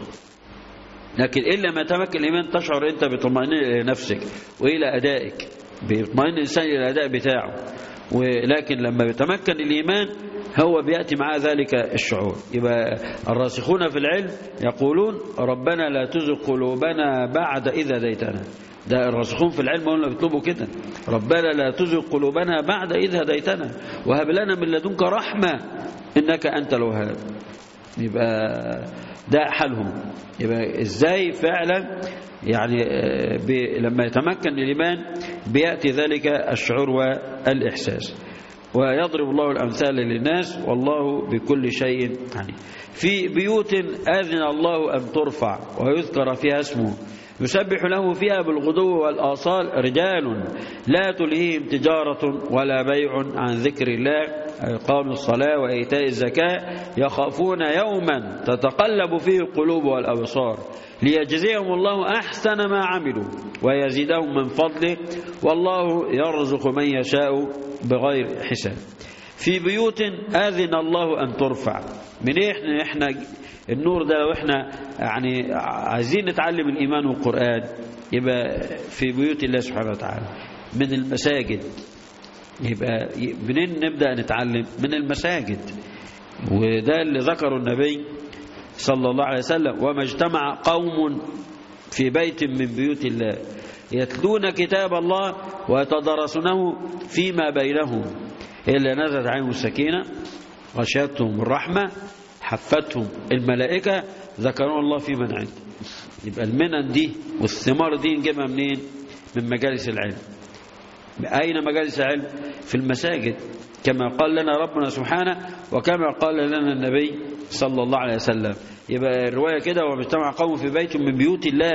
لكن إلا ما تمكن الإيمان تشعر أنت بطمأنينة إلى نفسك وإلى أدائك بيطمئن الإنسان إلى الأداء بتاعه ولكن لما بيتمكن الإيمان هو بيأتي مع ذلك الشعور يبقى الراسخون في العلم يقولون ربنا لا تزغ قلوبنا بعد إذا هديتنا ده الراسخون في العلم هم اللي بيطلبوا كده ربنا لا تزغ قلوبنا بعد إذ هديتنا وهب لنا من لدنك رحمة إنك أنت الوهاب يبقى ده حالهم يبقى ازاي فعلا يعني بي لما يتمكن الإيمان بيأتي ذلك الشعور والإحساس ويضرب الله الأمثال للناس والله بكل شيء عليم في بيوت أذن الله أن ترفع ويذكر فيها اسمه يسبح له فيها بالغدو والآصال رجال لا تلهيهم تجارة ولا بيع عن ذكر الله إقام الصلاة وإيتاء الزكاة يخافون يوما تتقلب فيه القلوب والأبصار ليجزيهم الله أحسن ما عملوا ويزيدهم من فضله والله يرزق من يشاء بغير حساب في بيوت آذن الله أن ترفع من إيه إحنا, إحنا النور ده لو إحنا يعني عايزين نتعلم الإيمان والقرآن يبقى في بيوت الله سبحانه وتعالى من المساجد يبقى منين نبدأ نتعلم من المساجد وده اللي ذكره النبي صلى الله عليه وسلم وما اجتمع قوم في بيت من بيوت الله يتلون كتاب الله ويتدرسونه فيما بينهم إلا نزلت عليهم السكينة غشيتهم الرحمة حفتهم الملائكة ذكروا الله في من عنده يبقى المنن دي والثمار دي نجيبها منين من مجالس العلم أين مجالس العلم في المساجد كما قال لنا ربنا سبحانه وكما قال لنا النبي صلى الله عليه وسلم يبقى الرواية كده ومجتمع قوم في بيت من بيوت الله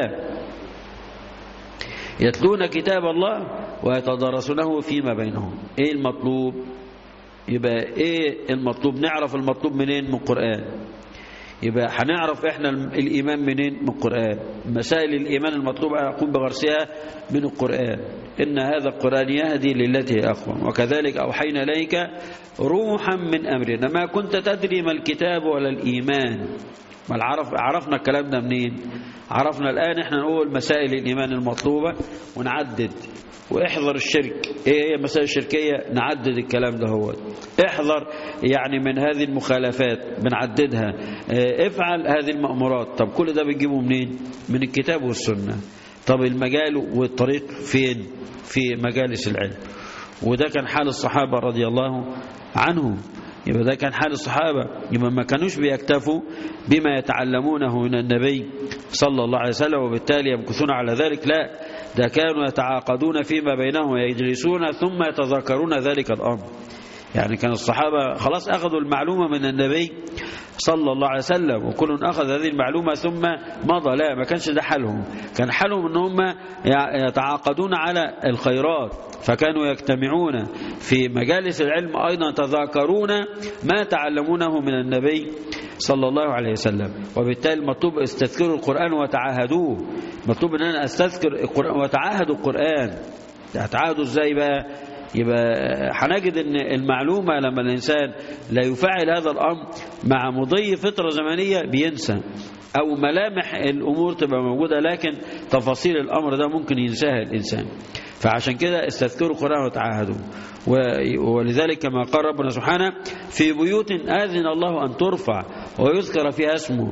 يتلون كتاب الله ويتدرسونه فيما بينهم ايه المطلوب يبقى ايه المطلوب نعرف المطلوب منين من القرآن يبقى هنعرف احنا الايمان منين من القرآن مسائل الايمان المطلوبة اقوم بغرسها من القرآن ان هذا القرآن يهدي للتي اقوم وكذلك اوحينا اليك روحا من امرنا ما كنت تدري ما الكتاب ولا الايمان ما العرف عرفنا الكلام ده منين عرفنا الآن احنا نقول مسائل الإيمان المطلوبة ونعدد واحذر الشرك ايه هي مسائل الشركية نعدد الكلام ده هو احذر يعني من هذه المخالفات بنعددها اه افعل هذه المأمورات طب كل ده بنجيبه منين من الكتاب والسنة طب المجال والطريق فين في مجالس العلم وده كان حال الصحابة رضي الله عنهم يبقى ده كان حال الصحابة يبقى ما كانوش بيكتفوا بما يتعلمونه من النبي صلى الله عليه وسلم وبالتالي يمكثون على ذلك لا ده كانوا يتعاقدون فيما بينهم ويجلسون ثم يتذكرون ذلك الأمر يعني كان الصحابة خلاص أخذوا المعلومة من النبي صلى الله عليه وسلم وكل أخذ هذه المعلومة ثم مضى لا ما كانش ده حالهم كان حالهم أن هم يتعاقدون على الخيرات فكانوا يجتمعون في مجالس العلم أيضا تذاكرون ما تعلمونه من النبي صلى الله عليه وسلم وبالتالي مطلوب استذكروا القرآن وتعاهدوه مطلوب أن أنا أستذكر القرآن وتعاهدوا القرآن تعاهدوا إزاي بقى يبقى هنجد ان المعلومة لما الإنسان لا يفعل هذا الأمر مع مضي فترة زمنية بينسى أو ملامح الأمور تبقى موجودة لكن تفاصيل الأمر ده ممكن ينساها الإنسان فعشان كده استذكروا القرآن وتعاهدوا ولذلك كما قال ربنا سبحانه في بيوت آذن الله أن ترفع ويذكر فيها اسمه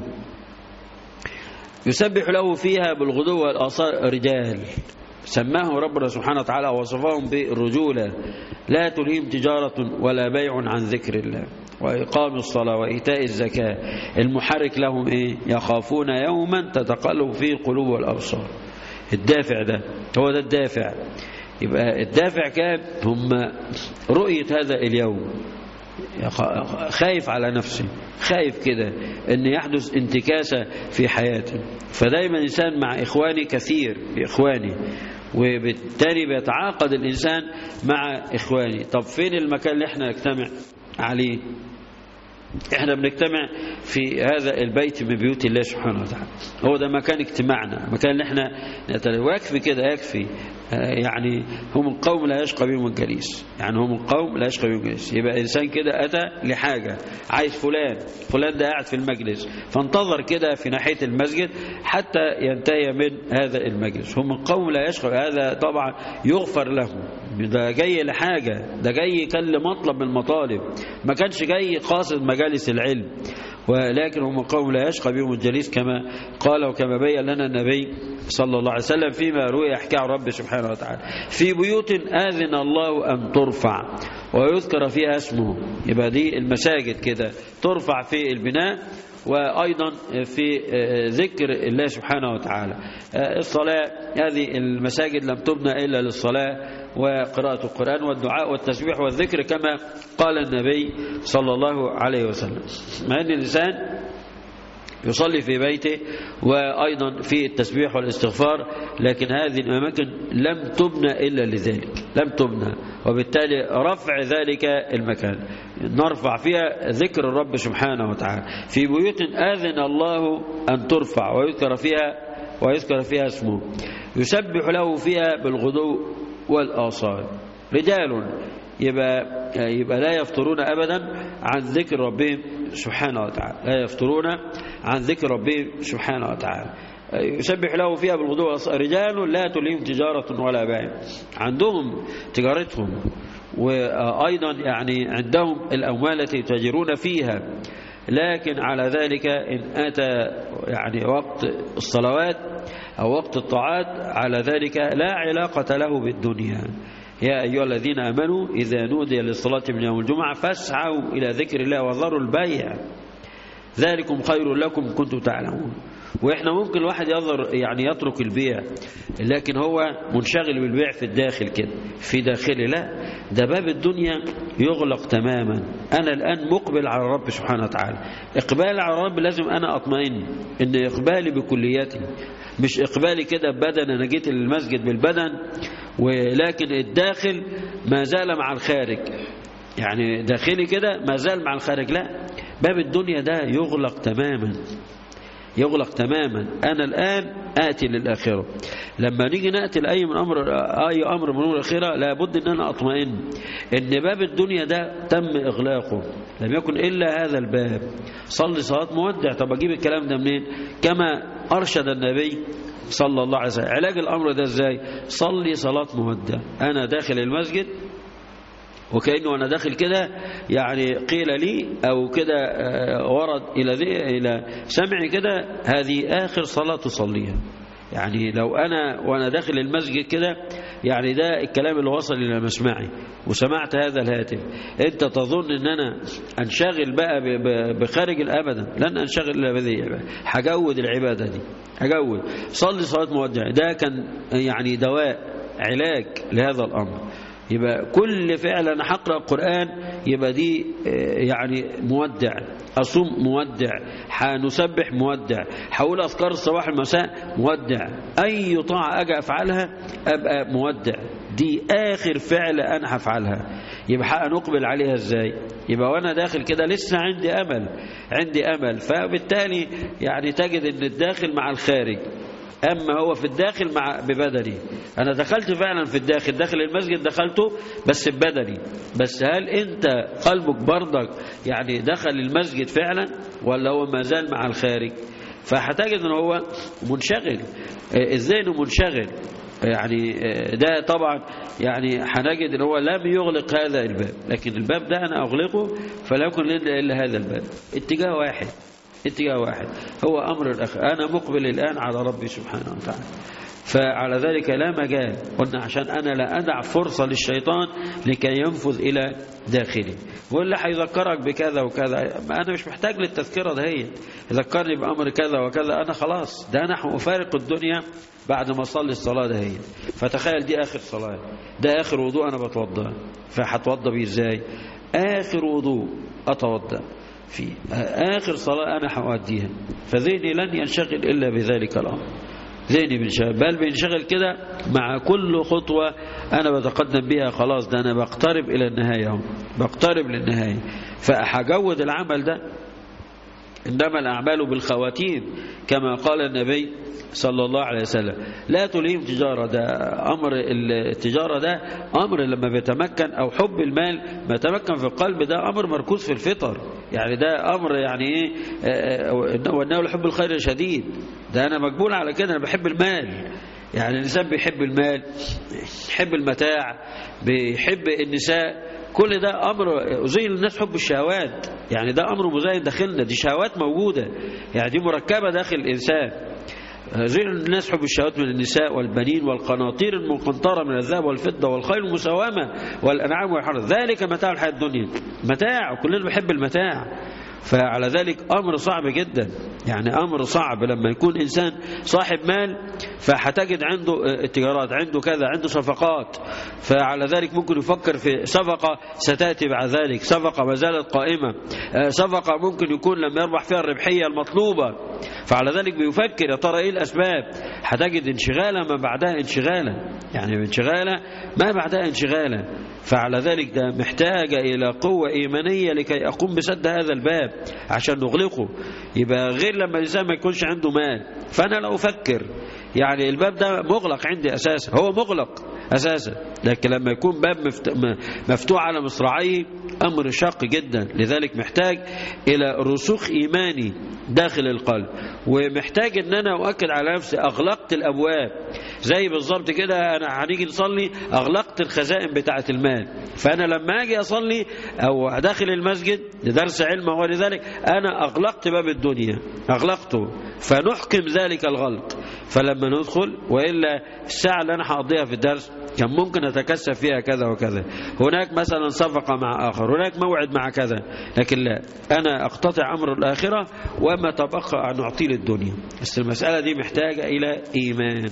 يسبح له فيها بالغدو والآصال رجال سماه ربنا سبحانه وتعالى وصفهم بالرجولة لا تلهيم تجارة ولا بيع عن ذكر الله وإقام الصلاة وإيتاء الزكاة المحرك لهم إيه يخافون يوما تتقلب فيه القلوب والأبصار الدافع ده هو ده الدافع يبقى الدافع كان هم رؤية هذا اليوم خايف على نفسه خايف كده ان يحدث انتكاسة في حياته فدايما الانسان مع اخواني كثير اخواني وبالتالي بيتعاقد الانسان مع اخواني طب فين المكان اللي احنا نجتمع عليه احنا بنجتمع في هذا البيت من بيوت الله سبحانه وتعالى هو ده مكان اجتماعنا مكان اللي احنا ويكفي كده يكفي يعني هم القوم لا يشقى بهم الجليس يعني هم القوم لا يشقى بهم الجليس يبقى إنسان كده أتى لحاجة عايز فلان فلان ده قاعد في المجلس فانتظر كده في ناحية المسجد حتى ينتهي من هذا المجلس هم القوم لا يشقى هذا طبعا يغفر لهم ده جاي لحاجة ده جاي كان لمطلب من المطالب ما كانش جاي قاصد مجالس العلم ولكن هم قوم لا يشقى بهم الجليس كما قال وكما بين لنا النبي صلى الله عليه وسلم فيما روي يحكي عن رب سبحانه وتعالى في بيوت آذن الله أن ترفع ويذكر فيها اسمه يبقى دي المساجد كده ترفع في البناء وأيضا في ذكر الله سبحانه وتعالى الصلاة هذه المساجد لم تبنى إلا للصلاة وقراءة القرآن والدعاء والتسبيح والذكر كما قال النبي صلى الله عليه وسلم مع أن الإنسان يصلي في بيته وأيضا في التسبيح والاستغفار لكن هذه الأماكن لم تبنى إلا لذلك لم تبنى وبالتالي رفع ذلك المكان نرفع فيها ذكر الرب سبحانه وتعالى في بيوت آذن الله أن ترفع ويذكر فيها ويذكر فيها اسمه يسبح له فيها بالغدو والآصال رجال يبقى, يبقى لا يفطرون أبدا عن ذكر ربهم سبحانه وتعالى لا يفطرون عن ذكر ربهم سبحانه وتعالى يسبح له فيها بالغدو والآصال رجال لا تلهم تجارة ولا بيع عندهم تجارتهم وأيضا يعني عندهم الأموال التي يتاجرون فيها لكن على ذلك إن أتى يعني وقت الصلوات أو وقت الطاعات على ذلك لا علاقة له بالدنيا يا أيها الذين آمنوا إذا نودي للصلاة من يوم الجمعة فاسعوا إلى ذكر الله وذروا البيع ذلكم خير لكم كنتم تعلمون واحنا ممكن الواحد يظهر يعني يترك البيع لكن هو منشغل بالبيع في الداخل كده في داخله لا ده باب الدنيا يغلق تماما انا الان مقبل على الرب سبحانه وتعالى اقبال على الرب لازم انا اطمئن ان اقبالي بكليتي مش اقبالي كده ببدن انا جيت للمسجد بالبدن ولكن الداخل ما زال مع الخارج يعني داخلي كده ما زال مع الخارج لا باب الدنيا ده يغلق تماما يغلق تماما أنا الآن آتي للآخرة لما نيجي نأتي لأي من أمر أي أمر من أمور الآخرة لابد أن أنا أطمئن إن باب الدنيا ده تم إغلاقه لم يكن إلا هذا الباب صلي صلاة مودع طب أجيب الكلام ده منين كما أرشد النبي صلى الله عليه وسلم علاج الأمر ده إزاي صلي صلاة مودع أنا داخل المسجد وكأنه وأنا داخل كده يعني قيل لي أو كده ورد إلى إلى سمعي كده هذه آخر صلاة تصليها يعني لو أنا وأنا داخل المسجد كده يعني ده الكلام اللي وصل إلى مسمعي وسمعت هذا الهاتف أنت تظن أن أنا أنشغل بقى بخارج الأبدا لن أنشغل إلا بذي هجود العبادة دي هجود صلي صلاة مودع ده كان يعني دواء علاج لهذا الأمر يبقى كل فعل أنا هقرأ القرآن يبقى دي يعني مودع أصوم مودع هنسبح مودع هقول أذكار الصباح المساء مودع أي طاعة أجي أفعلها أبقى مودع دي آخر فعل أنا هفعلها يبقى هنقبل عليها إزاي يبقى وأنا داخل كده لسه عندي أمل عندي أمل فبالتالي يعني تجد أن الداخل مع الخارج أما هو في الداخل مع ببدني أنا دخلت فعلا في الداخل داخل المسجد دخلته بس ببدني بس هل أنت قلبك برضك يعني دخل المسجد فعلا ولا هو ما زال مع الخارج فهتجد ان هو منشغل الذهن منشغل يعني ده طبعا يعني هنجد ان هو لم يغلق هذا الباب لكن الباب ده انا اغلقه فلا يكون الا هذا الباب اتجاه واحد اتجاه واحد هو أمر الأخ أنا مقبل الآن على ربي سبحانه وتعالى فعلى ذلك لا مجال قلنا عشان أنا لا أدع فرصة للشيطان لكي ينفذ إلى داخلي واللي هيذكرك بكذا وكذا أنا مش محتاج للتذكرة دهيت يذكرني بأمر كذا وكذا أنا خلاص ده أنا أفارق الدنيا بعد ما أصلي الصلاة دهيت فتخيل دي آخر صلاة ده آخر وضوء أنا بتوضى فهتوضى بيه إزاي آخر وضوء أتوضى في آخر صلاة أنا حأؤديها فذهني لن ينشغل إلا بذلك الأمر ذهني بينشغل بل بينشغل كده مع كل خطوة أنا بتقدم بها خلاص ده أنا بقترب إلى النهاية هم بقترب للنهاية فهجود العمل ده إنما الأعمال بالخواتيم كما قال النبي صلى الله عليه وسلم لا تلهم تجارة ده أمر التجارة ده أمر لما بيتمكن أو حب المال ما يتمكن في القلب ده أمر مركوز في الفطر يعني ده أمر يعني إيه وأنه لحب الخير شديد ده أنا مقبول على كده أنا بحب المال يعني الإنسان بيحب المال بيحب المتاع بيحب النساء كل ده أمر زي الناس حب الشهوات يعني ده أمر مزايد داخلنا دي شهوات موجودة يعني دي مركبة داخل الإنسان زي الناس حب الشهوات من النساء والبنين والقناطير المقنطرة من الذهب والفضة والخيل المسومة والأنعام والحرث ذلك متاع الحياة الدنيا متاع كلنا بنحب المتاع فعلى ذلك أمر صعب جدا يعني أمر صعب لما يكون إنسان صاحب مال فهتجد عنده التجارات عنده كذا عنده صفقات فعلى ذلك ممكن يفكر في صفقة ستأتي بعد ذلك صفقة ما زالت قائمة صفقة ممكن يكون لم يربح فيها الربحية المطلوبة فعلى ذلك بيفكر يا ترى إيه الأسباب هتجد انشغالة ما بعدها انشغالة يعني انشغالة ما بعدها انشغالة فعلى ذلك ده محتاج إلى قوة إيمانية لكي أقوم بسد هذا الباب عشان نغلقه يبقى غير لما الإنسان ما يكونش عنده مال فأنا لو أفكر يعني الباب ده مغلق عندي أساسا هو مغلق أساسا لكن لما يكون باب مفتوح على مصراعيه أمر شاق جدا لذلك محتاج إلى رسوخ إيماني داخل القلب ومحتاج ان انا اؤكد على نفسي اغلقت الابواب زي بالظبط كده انا هنيجي نصلي اغلقت الخزائن بتاعه المال فانا لما اجي اصلي او داخل المسجد لدرس علم ولذلك انا اغلقت باب الدنيا اغلقته فنحكم ذلك الغلق فلما ندخل والا الساعه اللي انا هقضيها في الدرس كان ممكن أتكسب فيها كذا وكذا هناك مثلا صفقة مع آخر هناك موعد مع كذا لكن لا أنا أقتطع أمر الآخرة وما تبقى أن أعطي للدنيا بس المسألة دي محتاجة إلى إيمان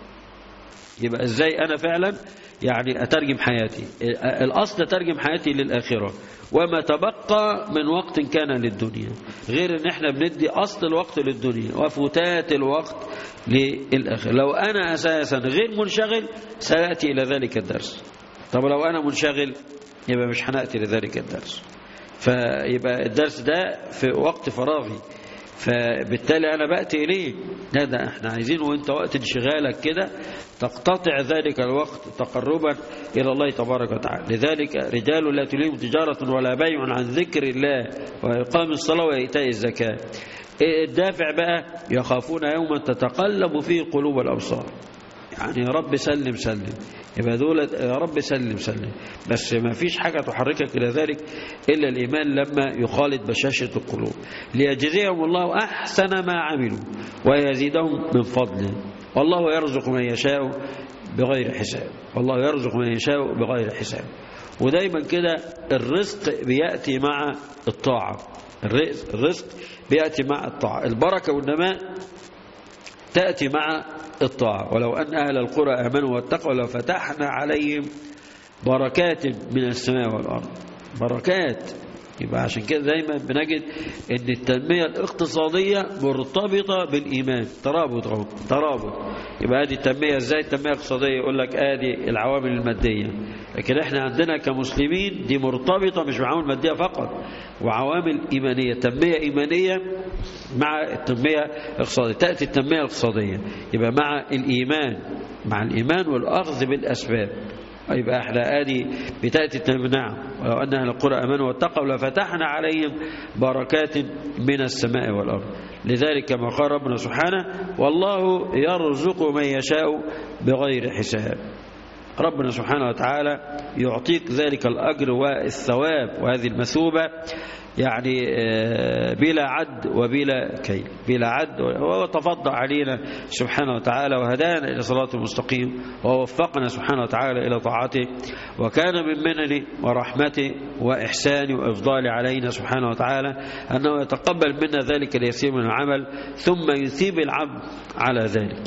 يبقى إزاي أنا فعلا يعني أترجم حياتي الأصل أترجم حياتي للآخرة وما تبقى من وقت كان للدنيا غير ان احنا بندي اصل الوقت للدنيا وفتات الوقت للاخره لو انا اساسا غير منشغل سياتي الى ذلك الدرس طب لو انا منشغل يبقى مش هناتي لذلك الدرس فيبقى الدرس ده في وقت فراغي فبالتالي أنا بأتي إليه لا ده احنا عايزين وانت وقت انشغالك كده تقتطع ذلك الوقت تقربا إلى الله تبارك وتعالى لذلك رجال لا تليهم تجارة ولا بيع عن ذكر الله وإقام الصلاة وإيتاء الزكاة الدافع بقى يخافون يوما تتقلب فيه قلوب الأبصار يعني يا رب سلم سلم يبقى دول يا رب سلم سلم بس ما فيش حاجة تحركك إلى ذلك إلا الإيمان لما يخالط بشاشة القلوب ليجزيهم الله أحسن ما عملوا ويزيدهم من فضله والله يرزق من يشاء بغير حساب والله يرزق من يشاء بغير حساب ودايما كده الرزق بيأتي مع الطاعة الرزق, الرزق بيأتي مع الطاعة البركة والنماء تأتي مع الطاعة ولو أن أهل القرى آمنوا واتقوا لفتحنا عليهم بركات من السماء والأرض بركات يبقى عشان كده دايما بنجد ان التنمية الاقتصادية مرتبطة بالإيمان ترابط اهو ترابط يبقى ادي التنمية ازاي التنمية الاقتصادية يقول لك ادي العوامل المادية لكن احنا عندنا كمسلمين دي مرتبطة مش بعوامل مادية فقط وعوامل إيمانية تنمية إيمانية مع التنمية الاقتصادية تأتي التنمية الاقتصادية يبقى مع الإيمان مع الإيمان والأخذ بالأسباب يبقى احنا ادي بتاتي نعم ولو ان اهل القرى امنوا واتقوا لفتحنا عليهم بركات من السماء والارض لذلك كما قال ربنا سبحانه والله يرزق من يشاء بغير حساب ربنا سبحانه وتعالى يعطيك ذلك الأجر والثواب وهذه المثوبة يعني بلا عد وبلا كيل بلا عد وهو تفضل علينا سبحانه وتعالى وهدانا إلى صراط المستقيم ووفقنا سبحانه وتعالى إلى طاعته وكان من مننه ورحمته وإحسانه وإفضاله علينا سبحانه وتعالى أنه يتقبل منا ذلك اليسير من العمل ثم يثيب العبد على ذلك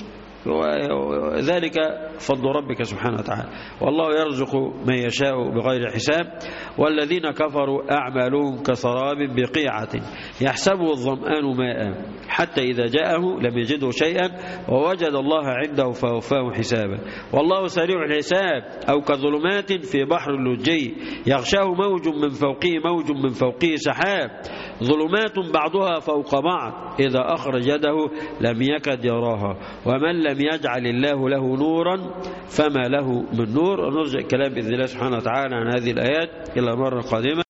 وذلك فضل ربك سبحانه وتعالى والله يرزق من يشاء بغير حساب والذين كفروا أعمالهم كسراب بقيعة يحسبه الظمآن ماء حتى إذا جاءه لم يجده شيئا ووجد الله عنده فوفاه حسابا والله سريع الحساب أو كظلمات في بحر اللجي يغشاه موج من فوقه موج من فوقه سحاب ظلمات بعضها فوق بعض إذا أخرج يده لم يكد يراها ومن لم يجعل الله له نورا فما له من نور ونرجع كلام بإذن الله سبحانه وتعالى عن هذه الآيات إلى مرة قادمة